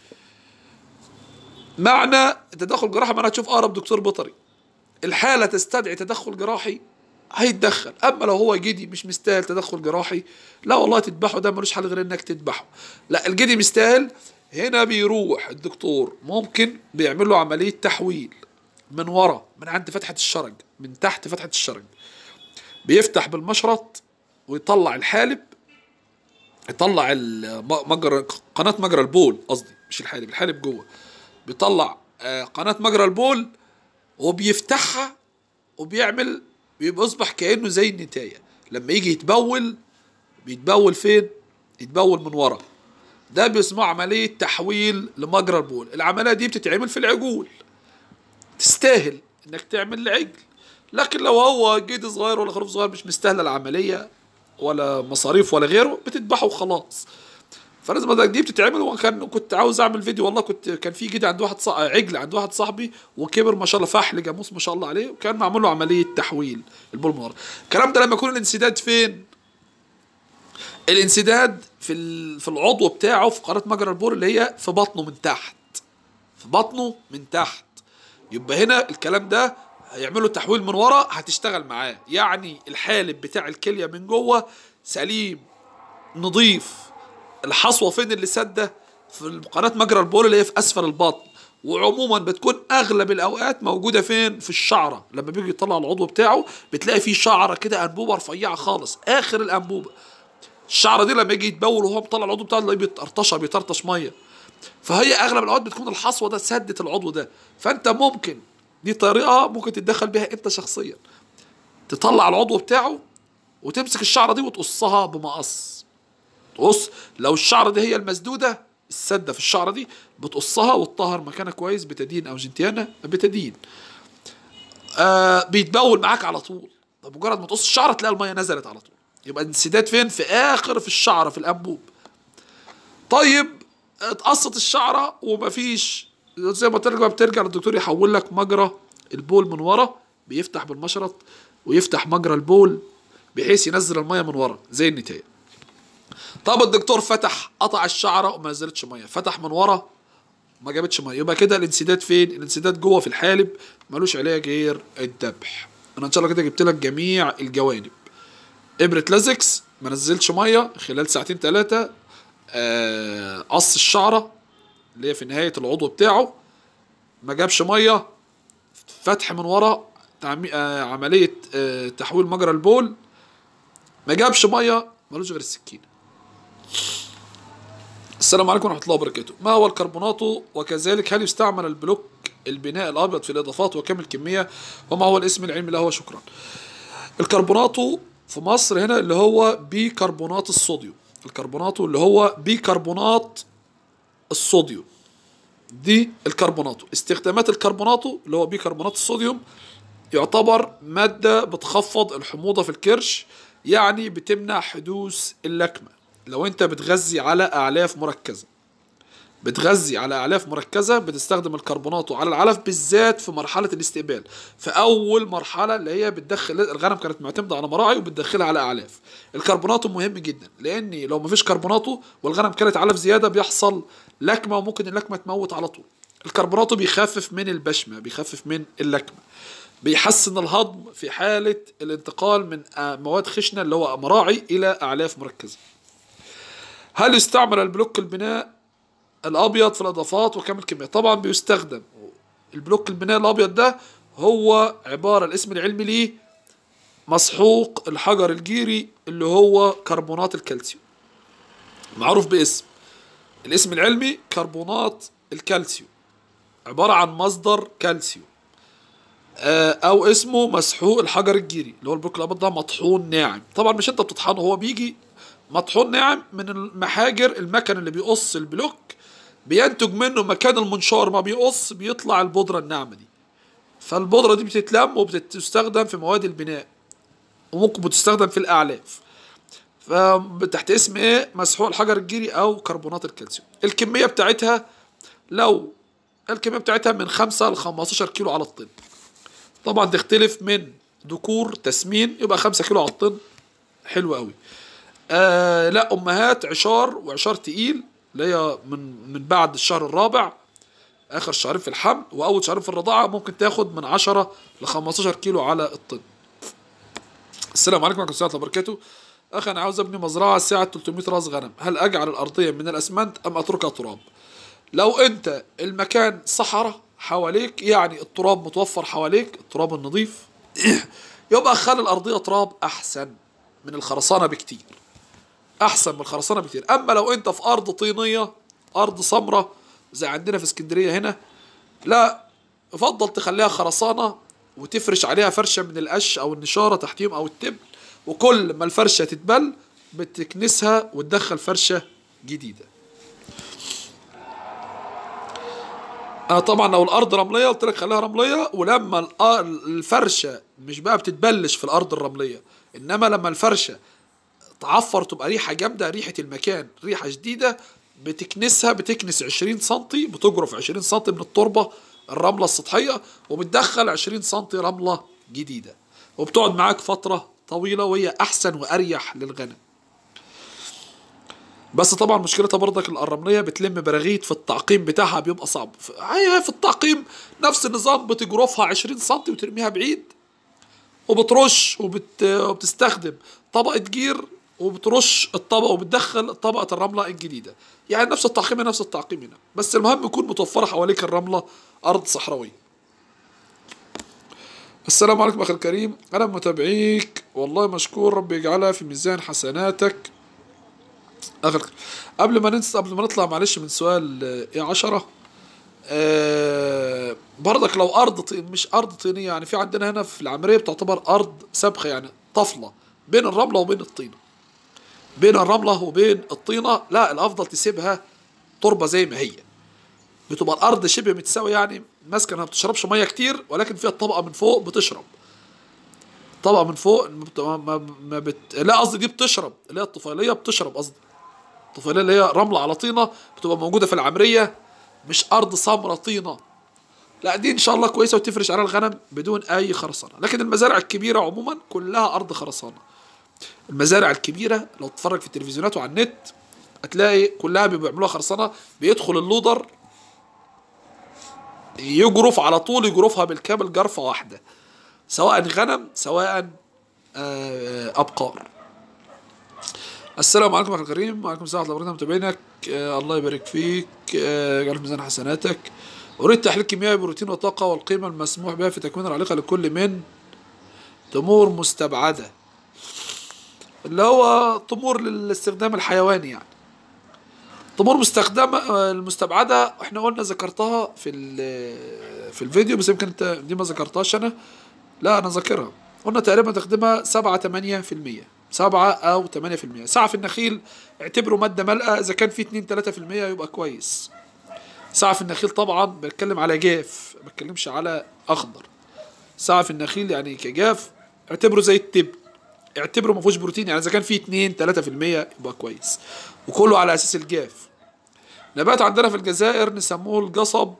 [SPEAKER 1] معنى التدخل الجراحي معناه تشوف اقرب دكتور بيطري الحاله تستدعي تدخل جراحي هيتدخل اما لو هو جدي مش مستاهل تدخل جراحي لا والله تذبحه ده ملوش حل غير انك تذبحه لا الجدي مستاهل هنا بيروح الدكتور ممكن بيعمل له عمليه تحويل من ورا من عند فتحه الشرج من تحت فتحه الشرج بيفتح بالمشرط ويطلع الحالب يطلع ال- مجرى قناه مجرى البول قصدي مش الحالب الحالب جوه بيطلع آه، قناه مجرى البول وبيفتحها وبيعمل بيبقى اصبح كانه زي النتايه لما يجي يتبول بيتبول فين يتبول من ورا ده بيسموه عمليه تحويل لمجرى البول العمليه دي بتتعمل في العجول تستاهل انك تعمل لعجل لكن لو هو جدي صغير ولا خروف صغير مش مستاهله العمليه ولا مصاريف ولا غيره بتذبحه وخلاص فلازم بدك دي بتتعمل وكان كنت عاوز اعمل فيديو والله كنت كان في جدي عند واحد صا... عجل عند واحد صاحبي وكبر ما شاء الله فحل جاموس ما شاء الله عليه وكان معمول له عمليه تحويل البول من ورا الكلام ده لما يكون الانسداد فين؟ الانسداد في ال... في العضو بتاعه في قناه مجرى البول اللي هي في بطنه من تحت في بطنه من تحت يبقى هنا الكلام ده هيعملوا تحويل من ورا هتشتغل معاه يعني الحالب بتاع الكليه من جوه سليم نظيف الحصوه فين اللي سده في قناه مجرى البول اللي هي في اسفل البطن وعموما بتكون اغلب الاوقات موجوده فين في الشعره لما بيجي يطلع العضو بتاعه بتلاقي فيه شعره كده انبوبه رفيعه خالص اخر الانبوبه الشعره دي لما يجي يتبول وهو مطلع العضو بتاعه تلاقيه بيطرطشها بيطرطش ميه فهي اغلب الاوقات بتكون الحصوه ده سدت العضو ده فانت ممكن دي طريقه ممكن تتدخل بيها انت شخصيا تطلع العضو بتاعه وتمسك الشعره دي وتقصها بمقص تقص لو الشعره دي هي المسدوده السده في الشعره دي بتقصها وتطهر مكانها كويس بتدين او جنتيانا بتدين آه بيتبول معاك على طول طب مجرد ما تقص الشعره تلاقي الميه نزلت على طول يبقى الانسداد فين في اخر في الشعره في الانبوب طيب اتقصت الشعره ومفيش زي ما ترجع بترجع للدكتور يحول لك مجرى البول من ورا بيفتح بالمشرط ويفتح مجرى البول بحيث ينزل الميه من ورا زي النتايه طب الدكتور فتح قطع الشعره وما نزلتش ميه فتح من ورا ما جابتش ميه يبقى كده الانسداد فين الانسداد جوه في الحالب ملوش علاج غير الذبح انا ان شاء الله كده جبت لك جميع الجوانب ابره لازكس ما نزلش ميه خلال ساعتين ثلاثه آه، قص الشعره اللي هي في نهايه العضو بتاعه ما جابش ميه فتح من ورا تعمي... آه، عمليه آه، تحويل مجرى البول ما جابش ميه ملوش غير السكينه السلام عليكم ورحمه الله وبركاته ما هو الكربوناتو وكذلك هل يستعمل البلوك البناء الابيض في الاضافات وكم الكميه وما هو الاسم العلمي له شكرا الكربوناتو في مصر هنا اللي هو بيكربونات الصوديوم الكربوناتو اللي هو بيكربونات الصوديوم دي الكربوناتو استخدامات الكربوناتو اللي هو بيكربونات الصوديوم يعتبر مادة بتخفض الحموضة في الكرش يعني بتمنع حدوث اللكمة لو انت بتغذي على أعلاف مركزة بتغذي على أعلاف مركزة بتستخدم الكربوناتو على العلف بالذات في مرحلة الاستقبال في أول مرحلة اللي هي بتدخل الغنم كانت معتمدة على مراعي وبتدخلها على أعلاف الكربوناتو مهم جدا لأن لو مفيش كربوناتو والغنم كانت علف زيادة بيحصل لكمة وممكن اللكمة تموت على طول الكربوناتو بيخفف من البشمة بيخفف من اللكمة بيحسن الهضم في حالة الانتقال من آه، مواد خشنة اللي هو مراعي إلى أعلاف مركزة هل يستعمل البلوك البناء الابيض في الاضافات وكم الكميه طبعا بيستخدم البلوك البناء الابيض ده هو عباره الاسم العلمي ليه مسحوق الحجر الجيري اللي هو كربونات الكالسيوم معروف باسم الاسم العلمي كربونات الكالسيوم عباره عن مصدر كالسيوم آه، او اسمه مسحوق الحجر الجيري اللي هو البلوك الابيض ده مطحون ناعم طبعا مش انت بتطحنه هو بيجي مطحون ناعم من المحاجر المكن اللي بيقص البلوك بينتج منه مكان المنشار ما بيقص بيطلع البودرة الناعمة دي فالبودرة دي بتتلم وبتستخدم في مواد البناء وممكن بتستخدم في الأعلاف فتحت اسم ايه مسحوق الحجر الجيري او كربونات الكالسيوم الكمية بتاعتها لو الكمية بتاعتها من 5 ل 15 كيلو على الطن طبعا تختلف من ذكور تسمين يبقى 5 كيلو على الطن حلو قوي آه لا امهات عشار وعشار تقيل اللي هي من من بعد الشهر الرابع اخر شهرين في الحمل واول شهرين في الرضاعه ممكن تاخد من 10 ل 15 كيلو على الطن السلام عليكم ورحمه الله وبركاته اخي انا عاوز ابني مزرعه سعه 300 راس غنم هل اجعل الارضيه من الاسمنت ام اتركها تراب لو انت المكان صحراء حواليك يعني التراب متوفر حواليك التراب النظيف يبقى خلي الارضيه تراب احسن من الخرسانه بكتير احسن من الخرسانه بكتير اما لو انت في ارض طينيه ارض سمراء زي عندنا في اسكندريه هنا لا افضل تخليها خرسانه وتفرش عليها فرشه من القش او النشاره تحتيهم او التبن وكل ما الفرشه تتبل بتكنسها وتدخل فرشه جديده آه طبعا لو الارض رمليه قلت لك خليها رمليه ولما الأ- الفرشه مش بقى بتتبلش في الارض الرمليه انما لما الفرشه تعفر تبقى ريحه جامده ريحه المكان ريحه شديده بتكنسها بتكنس 20 سم بتجرف 20 سم من التربه الرمله السطحيه وبتدخل 20 سم رمله جديده وبتقعد معاك فتره طويله وهي احسن واريح للغنم بس طبعا مشكلتها برضك الرمليه بتلم براغيث في التعقيم بتاعها بيبقى صعب ف- هي في التعقيم نفس النظام بتجرفها 20 سم وترميها بعيد وبترش وبت... وبتستخدم طبقة جير وبترش الطبقه وبتدخل طبقه الرمله الجديده يعني نفس التعقيم هنا، نفس التعقيم هنا بس المهم يكون متوفره حواليك الرمله ارض صحراويه السلام عليكم اخي الكريم انا متابعيك والله مشكور ربي يجعلها في ميزان حسناتك اخي الكريم. قبل ما ننسى قبل ما نطلع معلش من سؤال آه، ايه عشرة آه برضك لو ارض طين مش ارض طينيه يعني في عندنا هنا في العمريه بتعتبر ارض سبخه يعني طفله بين الرمله وبين الطينه بين الرمله وبين الطينه لا الافضل تسيبها تربه زي ما هي بتبقى الارض شبه متساويه يعني ماسكه ما بتشربش ميه كتير ولكن فيها الطبقه من فوق بتشرب طبقه من فوق ما بت... ما... ما بت... لا قصدي دي بتشرب اللي هي الطفيليه بتشرب قصدي الطفيليه اللي هي رمله على طينه بتبقى موجوده في العمريه مش ارض سمرة طينه لا دي ان شاء الله كويسه وتفرش عليها الغنم بدون اي خرسانه لكن المزارع الكبيره عموما كلها ارض خرسانه المزارع الكبيره لو تتفرج في التلفزيونات وعلى النت هتلاقي كلها بيعملوها خرسانه بيدخل اللودر يجرف على طول يجرفها بالكامل جرفه واحده سواء غنم سواء آه، ابقار السلام عليكم اخي الكريم وعليكم السلام ورحمه الله وبركاته متابعينك آه الله يبارك فيك آه يجعل في ميزان حسناتك اريد تحليل كيميائي بروتين وطاقه والقيمه المسموح بها في تكوين العلاقه لكل من تمور مستبعده اللي هو تمور للاستخدام الحيواني يعني تمور مستخدمة آه، المستبعدة احنا قلنا ذكرتها في ال- في الفيديو بس يمكن انت دي ما ذكرتهاش انا لا انا ذاكرها قلنا تقريبا تخدمها 7 8% 7 او 8% ساعة في النخيل اعتبره مادة مالئة اذا كان في 2 3% يبقى كويس ساعة في النخيل طبعا بتكلم على جاف ما بتكلمش على اخضر ساعة في النخيل يعني كجاف اعتبره زي التبن اعتبره ما فيهوش بروتين يعني اذا كان فيه 2 3% يبقى كويس وكله على اساس الجاف نبات عندنا في الجزائر نسموه القصب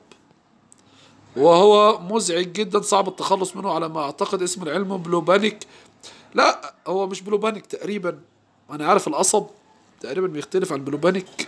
[SPEAKER 1] وهو مزعج جدا صعب التخلص منه على ما اعتقد اسم العلم بلوبانيك لا هو مش بلوبانيك تقريبا انا عارف القصب تقريبا بيختلف عن بلوبانيك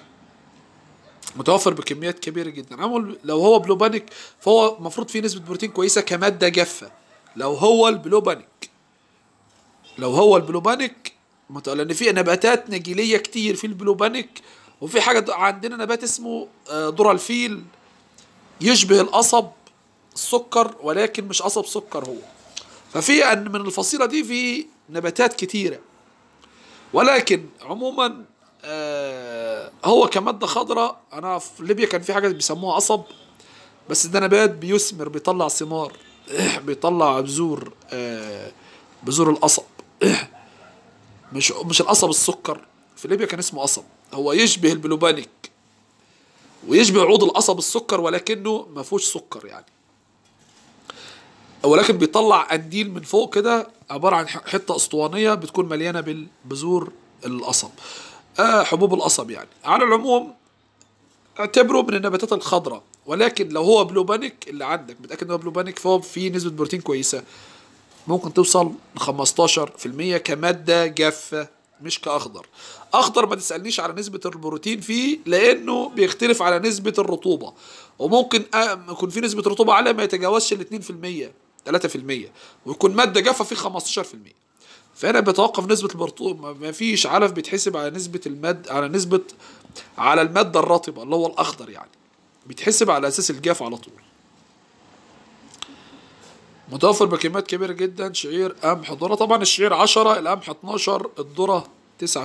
[SPEAKER 1] متوفر بكميات كبيره جدا عمل لو هو بلوبانيك فهو المفروض فيه نسبه بروتين كويسه كماده جافه لو هو البلوبانيك لو هو البلوبانيك مت- لان في نباتات نجيليه كتير في البلوبانيك وفي حاجه د- عندنا نبات اسمه آه، ذرة الفيل يشبه القصب السكر ولكن مش قصب سكر هو ففي ان من الفصيله دي في نباتات كتيره ولكن عموما آه هو كماده خضراء انا في ليبيا كان في حاجه بيسموها قصب بس ده نبات بيثمر بيطلع ثمار بيطلع بذور آه بذور القصب مش مش القصب السكر في ليبيا كان اسمه قصب هو يشبه البلوبانيك ويشبه عود القصب السكر ولكنه ما فيهوش سكر يعني ولكن بيطلع قنديل من فوق كده عبارة عن ح- حتة اسطوانية بتكون مليانة بالبذور القصب آه حبوب القصب يعني على العموم اعتبره من النباتات الخضراء ولكن لو هو بلوبانيك اللي عندك متأكد ان هو بلوبانيك فهو فيه نسبة بروتين كويسة ممكن توصل ل 15% كمادة جافة مش كأخضر أخضر ما تسألنيش على نسبة البروتين فيه لأنه بيختلف على نسبة الرطوبة وممكن أ- يكون في نسبة رطوبة عالية ما يتجاوزش ال 2% 3% ويكون مادة جافة فيه 15% فهنا بيتوقف نسبة الرطوبة ما فيش علف بيتحسب على نسبة الماد على نسبة على المادة الرطبة اللي هو الأخضر يعني بيتحسب على أساس الجاف على طول متوفر بكميات كبيرة جدا شعير قمح ذرة طبعا الشعير 10 القمح 12 الذرة 9%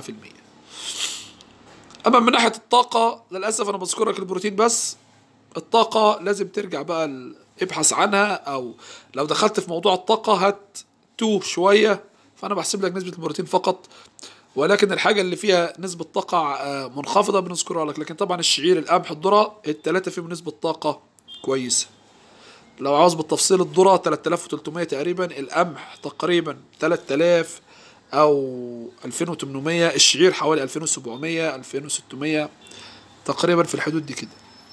[SPEAKER 1] أما من ناحية الطاقة للأسف أنا بذكر لك البروتين بس الطاقة لازم ترجع بقى ال- ابحث عنها أو لو دخلت في موضوع الطاقة هات تو شوية فأنا بحسب لك نسبة البروتين فقط ولكن الحاجة اللي فيها نسبة طاقة آه، منخفضة بنذكرها لك لكن طبعا الشعير القمح الذرة التلاتة فيهم نسبة طاقة كويسة لو عاوز بالتفصيل الذرة 3300 تقريبا القمح تقريبا 3000 او 2800 الشعير حوالي 2700 2600 تقريبا في الحدود دي كده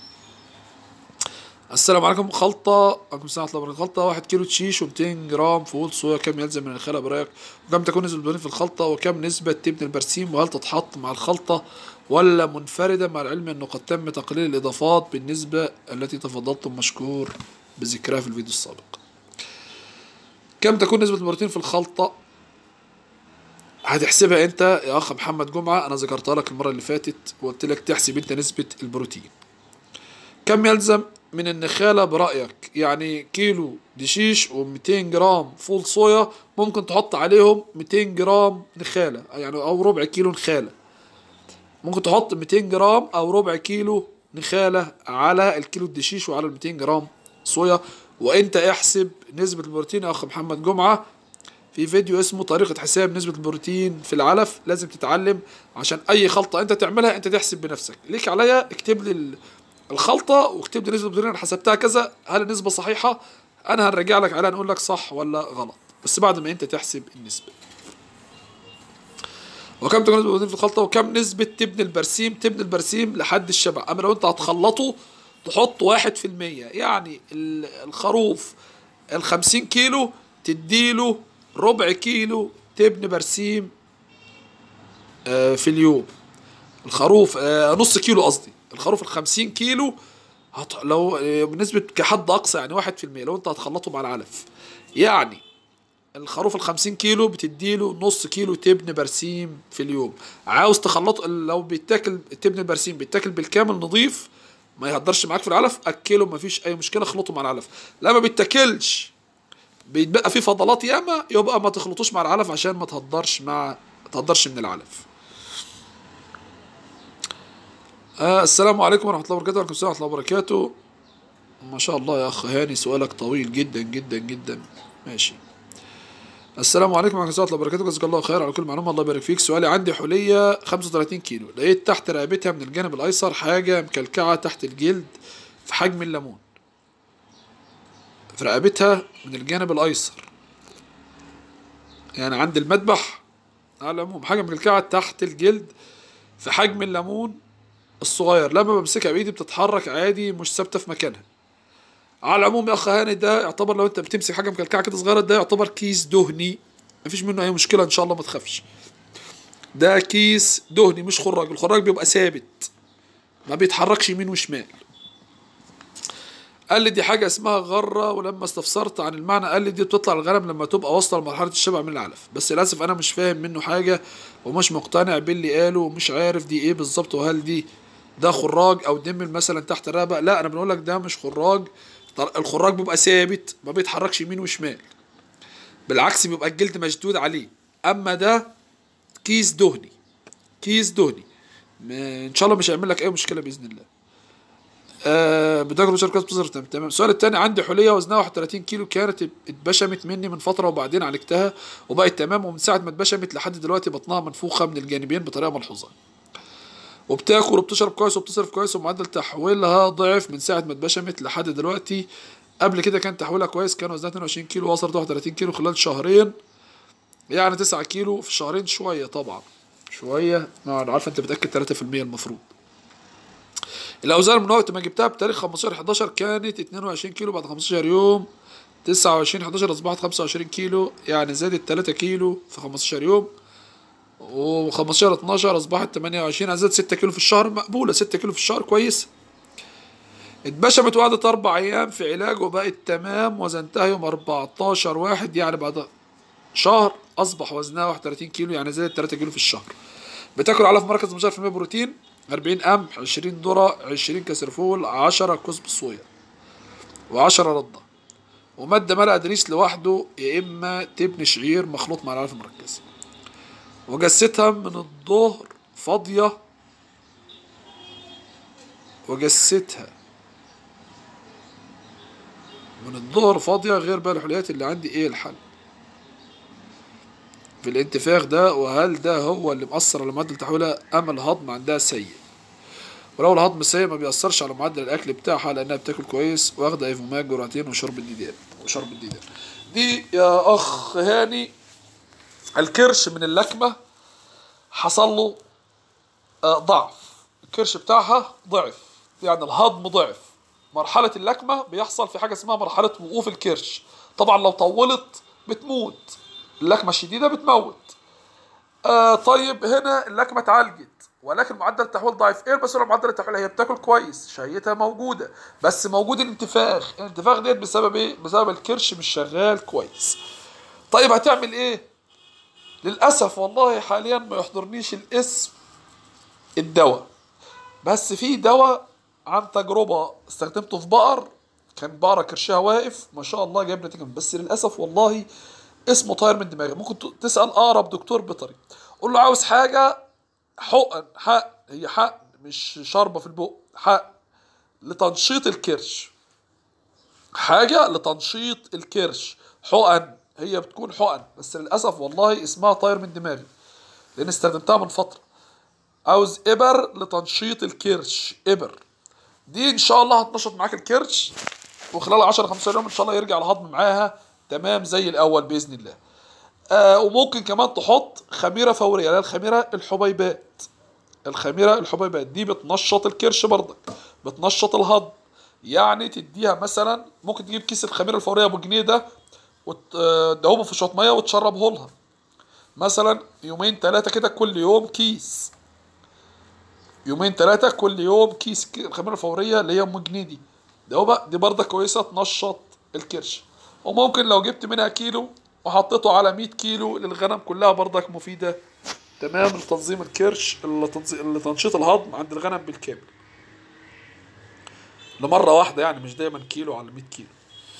[SPEAKER 1] السلام عليكم خلطة عليكم السلام ورحمة الله وبركاته خلطة واحد كيلو تشيش و200 جرام فول صويا كم يلزم من الخلاء برايك وكم تكون نسبة البروتين في الخلطة وكم نسبة تبن البرسيم وهل تتحط مع الخلطة ولا منفردة مع العلم انه قد تم تقليل الاضافات بالنسبة التي تفضلتم مشكور بذكرها في الفيديو السابق كم تكون نسبة البروتين في الخلطة هتحسبها انت يا اخ محمد جمعه انا ذكرتها لك المره اللي فاتت وقلت لك تحسب انت نسبه البروتين كم يلزم من النخاله برايك يعني كيلو دشيش و200 جرام فول صويا ممكن تحط عليهم 200 جرام نخاله يعني او ربع كيلو نخاله ممكن تحط 200 جرام او ربع كيلو نخاله على الكيلو الدشيش وعلى ال 200 جرام صويا وانت احسب نسبه البروتين يا اخ محمد جمعه في فيديو اسمه طريقة حساب نسبة البروتين في العلف لازم تتعلم عشان أي خلطة أنت تعملها أنت تحسب بنفسك ليك عليا اكتب لي ال- الخلطة واكتب لي نسبة البروتين أنا حسبتها كذا هل النسبة صحيحة أنا هنرجع لك عليها نقول لك صح ولا غلط بس بعد ما أنت تحسب النسبة وكم تكون نسبة البروتين في الخلطة وكم نسبة تبن البرسيم تبن البرسيم لحد الشبع أما لو أنت هتخلطه تحط واحد في المية يعني ال- الخروف الخمسين كيلو تديله ربع كيلو تبن برسيم آه، في اليوم الخروف آه، نص كيلو قصدي الخروف الخمسين كيلو هت... لو آه، بنسبة كحد أقصى يعني واحد في المية لو أنت هتخلطه مع العلف يعني الخروف الخمسين كيلو بتديله نص كيلو تبن برسيم في اليوم عاوز تخلطه لو بيتاكل تبن البرسيم بيتاكل بالكامل نظيف ما يهدرش معاك في العلف اكله مفيش اي مشكله خلطه مع العلف لا ما بيتاكلش بيتبقى فيه فضلات ياما يبقى ما تخلطوش مع العلف عشان ما تهدرش مع ما تهدرش من العلف آه السلام عليكم ورحمه الله وبركاته وعليكم السلام ورحمه الله وبركاته ما شاء الله يا اخ هاني سؤالك طويل جدا جدا جدا ماشي السلام عليكم ورحمه الله وبركاته جزاك الله خير على كل معلومه الله يبارك فيك سؤالي عندي حليه 35 كيلو لقيت تحت رقبتها من الجانب الايسر حاجه مكلكعه تحت الجلد في حجم الليمون في رقبتها من الجانب الايسر يعني عند المذبح على العموم حاجه مكلكعه تحت الجلد في حجم الليمون الصغير لما بمسكها بايدي بتتحرك عادي مش ثابته في مكانها على العموم يا اخ هاني ده يعتبر لو انت بتمسك حاجه مكلكعه كده صغيره ده يعتبر كيس دهني مفيش منه اي مشكله ان شاء الله ما تخافش ده كيس دهني مش خراج الخراج بيبقى ثابت ما بيتحركش يمين وشمال قال لي دي حاجه اسمها غره ولما استفسرت عن المعنى قال لي دي بتطلع الغنم لما تبقى واصله لمرحله الشبع من العلف بس للاسف انا مش فاهم منه حاجه ومش مقتنع باللي قاله ومش عارف دي ايه بالظبط وهل دي ده خراج او دمل مثلا تحت الرقبه لا انا بنقول لك ده مش خراج طر- الخراج بيبقى ثابت ما بيتحركش يمين وشمال بالعكس بيبقى الجلد مشدود عليه اما ده كيس دهني كيس دهني م- ان شاء الله مش هيعمل لك اي مشكله باذن الله آه بتاكل شركات بتظهر تمام تمام السؤال التاني عندي حليه وزنها 31 كيلو كانت اتبشمت مني من فتره وبعدين عالجتها وبقت تمام ومن ساعه ما اتبشمت لحد دلوقتي بطنها منفوخه من الجانبين بطريقه ملحوظه وبتاكل وبتشرب كويس وبتصرف كويس ومعدل تحويلها ضعف من ساعه ما اتبشمت لحد دلوقتي قبل كده كان تحويلها كويس كان وزنها 22 كيلو وصلت 31 كيلو خلال شهرين يعني 9 كيلو في شهرين شويه طبعا شويه ما انا عارفه انت بتاكل 3% المفروض الاوزان من وقت ما جبتها بتاريخ 15 11 كانت 22 كيلو بعد 15 يوم 29 11 اصبحت 25 كيلو يعني زادت 3 كيلو في 15 يوم و15 12 اصبحت 28 يعني زادت 6 كيلو في الشهر مقبوله 6 كيلو في الشهر كويس اتبشمت وقعدت اربع ايام في علاج وبقت تمام وزنتها يوم 14 واحد يعني بعد شهر اصبح وزنها 31 كيلو يعني زادت 3 كيلو في الشهر بتاكل علف مركز مشار في بروتين 40 قمح 20 ذره 20 كسر فول 10 كزب صويا و10 رده وماده ملأ ادريس لوحده يا اما تبن شعير مخلوط مع العلف المركز وجستها من الظهر فاضيه وجستها من الظهر فاضيه غير بقى الحليات اللي عندي ايه الحل في الانتفاخ ده وهل ده هو اللي مأثر على معدل تحويلها أم الهضم عندها سيء ولو الهضم سيء ما بيأثرش على معدل الأكل بتاعها لأنها بتاكل كويس واخدة إيفوماك جرعتين وشرب الديدان وشرب الديدان دي يا أخ هاني الكرش من اللكمة حصل له آه، ضعف الكرش بتاعها ضعف يعني الهضم ضعف مرحلة اللكمة بيحصل في حاجة اسمها مرحلة وقوف الكرش طبعا لو طولت بتموت اللكمة الشديدة بتموت آه طيب هنا اللكمة اتعالجت ولكن معدل التحويل ضعيف ايه المسؤول عن معدل التحويل هي بتاكل كويس شهيتها موجودة بس موجود الانتفاخ الانتفاخ ديت بسبب ايه بسبب الكرش مش شغال كويس طيب هتعمل ايه للاسف والله حاليا ما يحضرنيش الاسم الدواء بس في دواء عن تجربه استخدمته في بقر كان بقره كرشها واقف ما شاء الله جايب نتيجه بس للاسف والله اسمه طاير من دماغي ممكن ت- تسال اقرب دكتور بيطري قول له عاوز حاجه حقن حق هي حق مش شربه في البق حق لتنشيط الكرش حاجة لتنشيط الكرش حقن هي بتكون حقن بس للأسف والله اسمها طاير من دماغي لأن استخدمتها من فترة عاوز إبر لتنشيط الكرش إبر دي إن شاء الله هتنشط معاك الكرش وخلال 10 15 يوم إن شاء الله يرجع الهضم معاها تمام زي الأول بإذن الله آه وممكن كمان تحط خميرة فورية اللي هي الخميرة الحبيبات الخميرة الحبيبات دي بتنشط الكرش برضك بتنشط الهضم يعني تديها مثلا ممكن تجيب كيس الخميرة الفورية ابو جنيه ده وتدوبه في شوية مية وتشربه لها مثلا يومين ثلاثة كده كل يوم كيس يومين ثلاثة كل يوم كيس ك- الخميرة الفورية اللي هي ام جنيه دي دوبة دي برضه كويسة تنشط الكرش وممكن لو جبت منها كيلو وحطيته على 100 كيلو للغنم كلها برضك مفيدة تمام لتنظيم الكرش لتنظي- لتنشيط الهضم عند الغنم بالكامل لمرة واحدة يعني مش دايما كيلو على 100 كيلو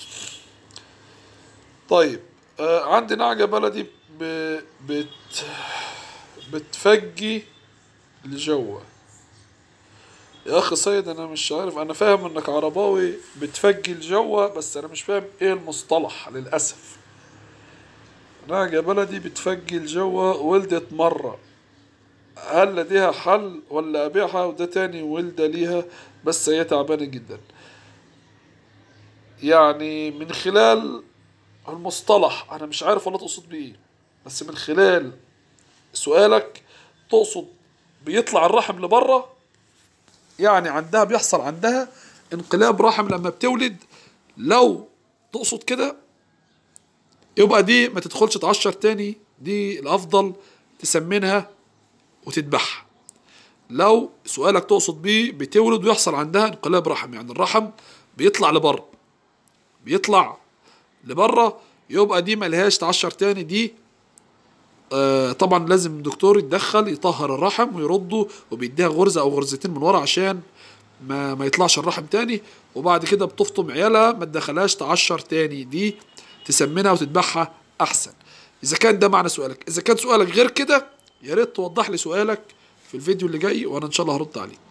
[SPEAKER 1] طيب آه عندي نعجة بلدي ب... بت... بتفجي الجوة يا اخي سيد انا مش عارف انا فاهم انك عرباوي بتفجي الجوة بس انا مش فاهم ايه المصطلح للاسف نعجة بلدي بتفجي الجوة ولدت مرة هل لديها حل ولا ابيعها وده تاني ولدة ليها بس هي تعبانة جدا يعني من خلال المصطلح انا مش عارف والله تقصد بايه بس من خلال سؤالك تقصد بيطلع الرحم لبره يعني عندها بيحصل عندها انقلاب رحم لما بتولد لو تقصد كده يبقى دي ما تدخلش تعشر تاني دي الافضل تسمنها وتذبحها لو سؤالك تقصد بيه بتولد ويحصل عندها انقلاب رحم يعني الرحم بيطلع لبره بيطلع لبره يبقى دي ملهاش تعشر تاني دي آه طبعا لازم دكتور يتدخل يطهر الرحم ويرده وبيديها غرزة او غرزتين من ورا عشان ما ما يطلعش الرحم تاني وبعد كده بتفطم عيالها ما تدخلهاش تعشر تاني دي تسمنها وتذبحها احسن اذا كان ده معنى سؤالك اذا كان سؤالك غير كده يا ريت توضح لي سؤالك في الفيديو اللي جاي وانا ان شاء الله هرد عليك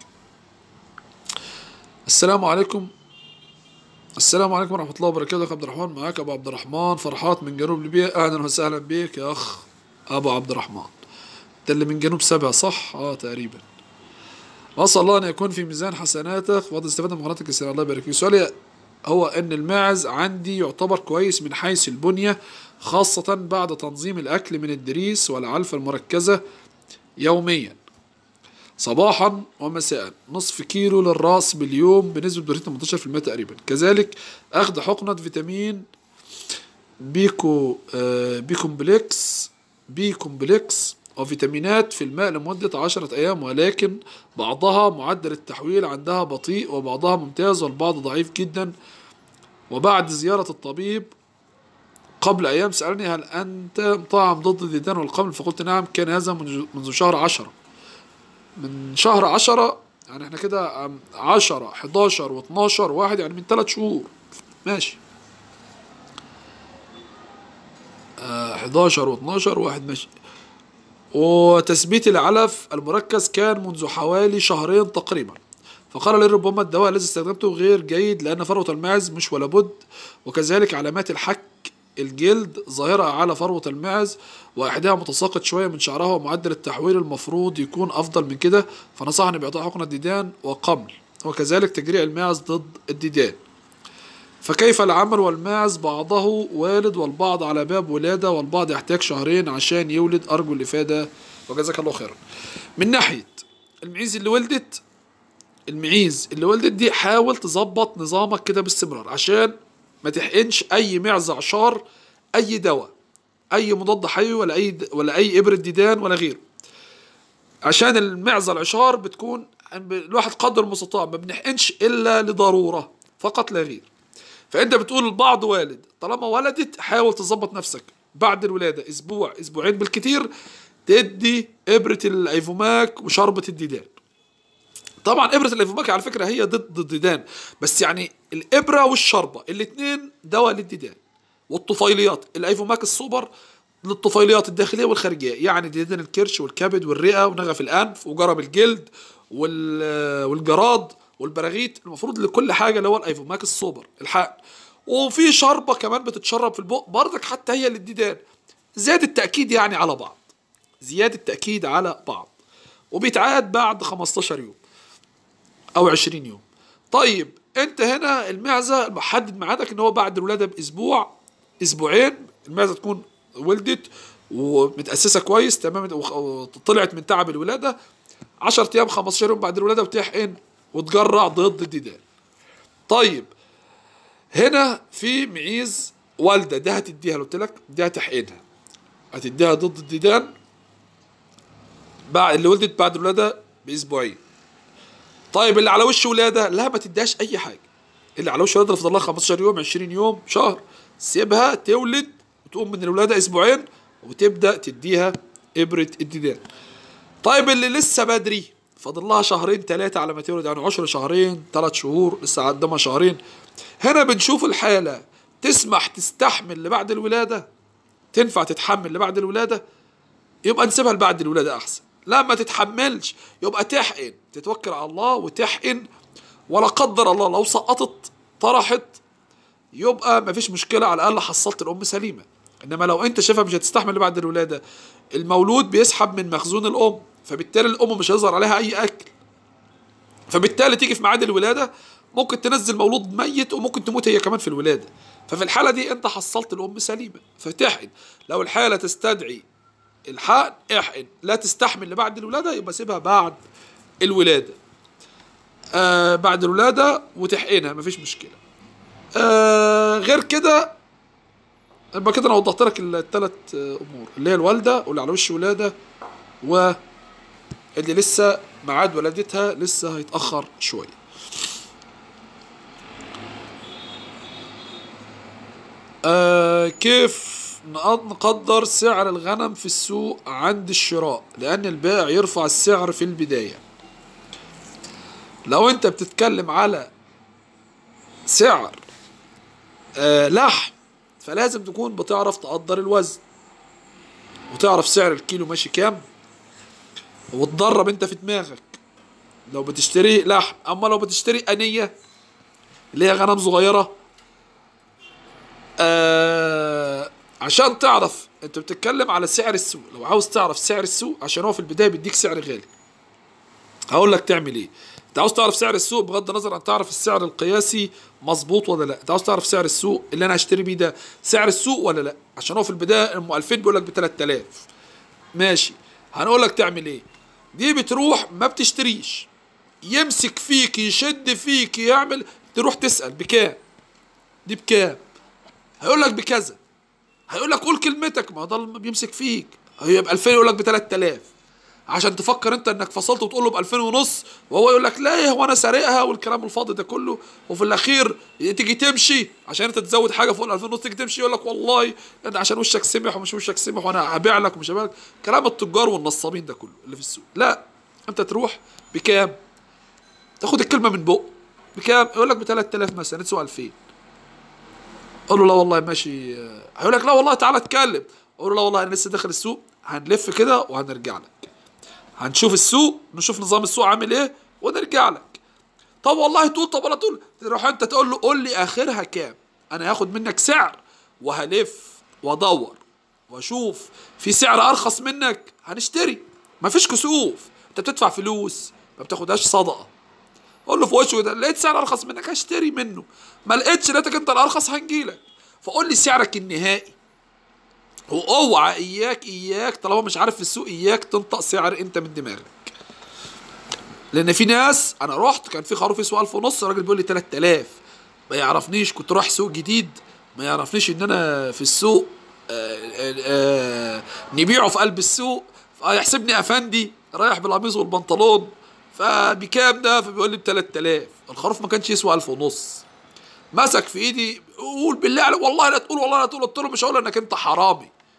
[SPEAKER 1] السلام عليكم السلام عليكم ورحمة الله وبركاته يا عبد الرحمن معاك أبو عبد الرحمن فرحات من جنوب ليبيا أهلا وسهلا بك يا أخ أبو عبد الرحمن أنت اللي من جنوب سبع صح؟ أه تقريبا وأسأل الله أن يكون في ميزان حسناتك وقد استفدنا من قناتك السنة الله يبارك فيك سؤالي هو أن الماعز عندي يعتبر كويس من حيث البنية خاصة بعد تنظيم الأكل من الدريس والعلفة المركزة يوميا صباحا ومساء نصف كيلو للراس باليوم بنسبة بروتين 18% تقريبا كذلك أخذ حقنة فيتامين بيكو آه بيكومبلكس بيكومبلكس وفيتامينات في الماء لمدة عشرة أيام ولكن بعضها معدل التحويل عندها بطيء وبعضها ممتاز والبعض ضعيف جدا وبعد زيارة الطبيب قبل أيام سألني هل أنت مطعم ضد الديدان والقمل فقلت نعم كان هذا منذ منذ شهر عشرة من شهر عشرة يعني احنا كده عم- عشرة حداشر واتناشر واحد يعني من ثلاث شهور ماشي آه، حداشر واتناشر واحد ماشي وتثبيت العلف المركز كان منذ حوالي شهرين تقريبا فقال لي ربما الدواء الذي استخدمته غير جيد لأن فروة الماعز مش ولا بد وكذلك علامات الحك الجلد ظاهرة على فروة الماعز وإحداها متساقط شوية من شعرها ومعدل التحويل المفروض يكون أفضل من كده فنصحني بإعطاء حقنة ديدان وقمل وكذلك تجريع الماعز ضد الديدان فكيف العمل والماعز بعضه والد والبعض على باب ولادة والبعض يحتاج شهرين عشان يولد أرجو الإفادة وجزاك الله خيرا من ناحية المعيز اللي ولدت المعيز اللي ولدت دي حاول تظبط نظامك كده باستمرار عشان ما تحقنش اي معزة عشار اي دواء اي مضاد حيوي ولا اي ولا اي ابرة ديدان ولا غيره عشان المعزة العشار بتكون الواحد قدر المستطاع ما بنحقنش الا لضرورة فقط لا غير فانت بتقول البعض والد طالما ولدت حاول تظبط نفسك بعد الولاده اسبوع اسبوعين بالكتير تدي ابره الايفوماك وشربه الديدان طبعا ابره الايفوماك على فكره هي ضد الديدان بس يعني الابره والشربه الاثنين دواء للديدان والطفيليات الايفوماك السوبر للطفيليات الداخليه والخارجيه يعني ديدان الكرش والكبد والرئه ونغف الانف وجرب الجلد وال- والجراد والبراغيث المفروض لكل حاجه اللي هو الايفوماك السوبر الحقن وفي شربه كمان بتتشرب في البق برضك حتى هي للديدان زياده تاكيد يعني على بعض زياده تاكيد على بعض وبيتعاد بعد 15 يوم او 20 يوم طيب انت هنا المعزه محدد ميعادك ان هو بعد الولاده باسبوع اسبوعين المعزه تكون ولدت ومتاسسه كويس تمام وخ- وطلعت من تعب الولاده 10 ايام 15 يوم بعد الولاده وتحقن وتجرع ضد الديدان طيب هنا في معيز والده ده هتديها قلت لك دي هتحقنها هتديها ضد الديدان بعد اللي ولدت بعد الولاده باسبوعين طيب اللي على وش ولاده لا ما تديهاش اي حاجه اللي على وش ولاده فضل لها 15 يوم 20 يوم شهر سيبها تولد وتقوم من الولاده اسبوعين وتبدا تديها ابره الديدان طيب اللي لسه بدري فاضل لها شهرين ثلاثة على ما تولد يعني عشر شهرين ثلاث شهور لسه قدامها شهرين هنا بنشوف الحالة تسمح تستحمل لبعد الولادة تنفع تتحمل لبعد الولادة يبقى نسيبها لبعد الولادة أحسن لا ما تتحملش يبقى تحقن تتوكل على الله وتحقن ولا قدر الله لو سقطت طرحت يبقى مفيش مشكلة على الأقل حصلت الأم سليمة إنما لو أنت شايفها مش هتستحمل بعد الولادة المولود بيسحب من مخزون الأم فبالتالي الأم مش هيظهر عليها أي أكل فبالتالي تيجي في ميعاد الولادة ممكن تنزل مولود ميت وممكن تموت هي كمان في الولادة ففي الحالة دي أنت حصلت الأم سليمة فتحقن لو الحالة تستدعي الحقن احقن لا تستحمل لبعد الولادة يبقى سيبها بعد الولادة آه بعد الولادة وتحقنها مفيش مشكلة آه غير كده يبقى كده انا وضحت لك الثلاث امور اللي هي الوالده واللي على وش ولاده واللي لسه ميعاد ولادتها لسه هيتاخر شويه آه كيف نق- نقدر سعر الغنم في السوق عند الشراء لان البائع يرفع السعر في البدايه لو انت بتتكلم على سعر آه لحم فلازم تكون بتعرف تقدر الوزن وتعرف سعر الكيلو ماشي كام وتدرب انت في دماغك لو بتشتري لحم اما لو بتشتري انية اللي هي غنم صغيرة آه عشان تعرف انت بتتكلم على سعر السوق لو عاوز تعرف سعر السوق عشان هو في البداية بيديك سعر غالي هقول لك تعمل ايه انت عاوز تعرف سعر السوق بغض النظر عن تعرف السعر القياسي مظبوط ولا لا انت عاوز تعرف سعر السوق اللي انا هشتري بيه ده سعر السوق ولا لا عشان هو في البدايه ام 2000 بيقول لك ب 3000 ماشي هنقول لك تعمل ايه دي بتروح ما بتشتريش يمسك فيك يشد فيك يعمل تروح تسال بكام دي بكام هيقول لك بكذا هيقول لك قول كلمتك ما هو ده اللي بيمسك فيك هي ب 2000 يقول لك ب 3000 عشان تفكر انت انك فصلت وتقول له ب 2000 ونص وهو يقول لك لا هو انا سارقها والكلام الفاضي ده كله وفي الاخير تيجي تمشي عشان انت تزود حاجه فوق ال 2000 ونص تيجي تمشي يقول لك والله انا عشان وشك سمح ومش وشك سمح وانا هبيع لك ومش هبيع لك كلام التجار والنصابين ده كله اللي في السوق لا انت تروح بكام تاخد الكلمه من بقه بكام يقول لك ب 3000 مثلا تسوى 2000 قول له لا والله ماشي هيقول لك لا والله تعالى اتكلم قول له لا والله انا لسه داخل السوق هنلف كده وهنرجع لك هنشوف السوق نشوف نظام السوق عامل ايه ونرجع لك طب والله تقول طب ولا تقول تروح انت تقول له قول لي اخرها كام انا هاخد منك سعر وهلف وادور واشوف في سعر ارخص منك هنشتري مفيش كسوف انت بتدفع فلوس ما بتاخدهاش صدقه قول له في وشه ده لقيت سعر ارخص منك هشتري منه ما لقيتش لقيتك انت الارخص هنجيلك فقول لي سعرك النهائي واوعى اياك اياك طالما مش عارف في السوق اياك تنطق سعر انت من دماغك لان في ناس انا رحت كان في خروف يسوى 1000 ونص الراجل بيقول لي 3000 ما يعرفنيش كنت رايح سوق جديد ما يعرفنيش ان انا في السوق آآ آآ نبيعه في قلب السوق فيحسبني افندي رايح بالقميص والبنطلون فبكام ده فبيقول لي ب 3000 الخروف ما كانش يسوى 1000 ونص مسك في ايدي قول بالله عليك والله لا تقول والله لا تقول قلت له مش هقول انك انت حرامي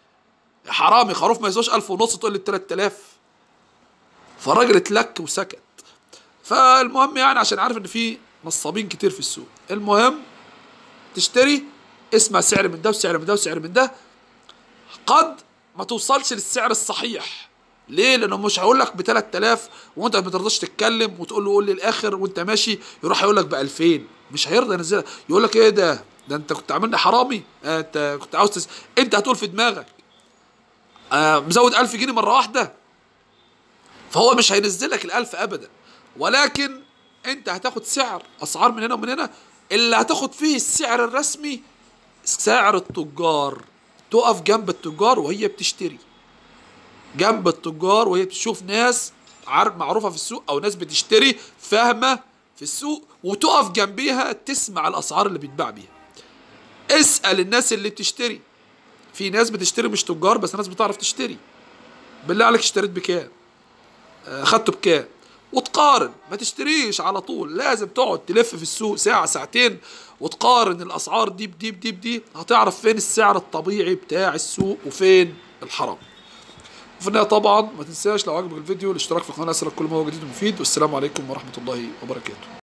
[SPEAKER 1] يا حرامي خروف ما يسواش ألف ونص تقول لي 3000 فالراجل اتلك وسكت فالمهم يعني عشان عارف ان في نصابين كتير في السوق المهم تشتري اسمع سعر من ده وسعر من ده وسعر من ده قد ما توصلش للسعر الصحيح ليه؟ لانه مش هيقول لك ب 3000 وانت ما ترضاش تتكلم وتقول له قول لي الاخر وانت ماشي يروح يقول لك ب 2000 مش هيرضى ينزلها يقول لك ايه ده؟ ده انت كنت عاملني حرامي آه انت كنت عاوز تس... انت هتقول في دماغك آه مزود 1000 جنيه مره واحده فهو مش هينزلك الألف أبدا ولكن أنت هتاخد سعر أسعار من هنا ومن هنا اللي هتاخد فيه السعر الرسمي سعر التجار تقف جنب التجار وهي بتشتري جنب التجار وهي بتشوف ناس عارف معروفة في السوق أو ناس بتشتري فاهمة في السوق وتقف جنبيها تسمع الأسعار اللي بيتباع بيها اسأل الناس اللي بتشتري في ناس بتشتري مش تجار بس ناس بتعرف تشتري بالله عليك اشتريت بكام اخدته بكام وتقارن ما تشتريش على طول لازم تقعد تلف في السوق ساعة ساعتين وتقارن الأسعار دي بدي بدي بدي هتعرف فين السعر الطبيعي بتاع السوق وفين الحرام وفي النهاية طبعا ما تنساش لو عجبك الفيديو الاشتراك في القناة أسألك كل ما هو جديد ومفيد والسلام عليكم ورحمة الله وبركاته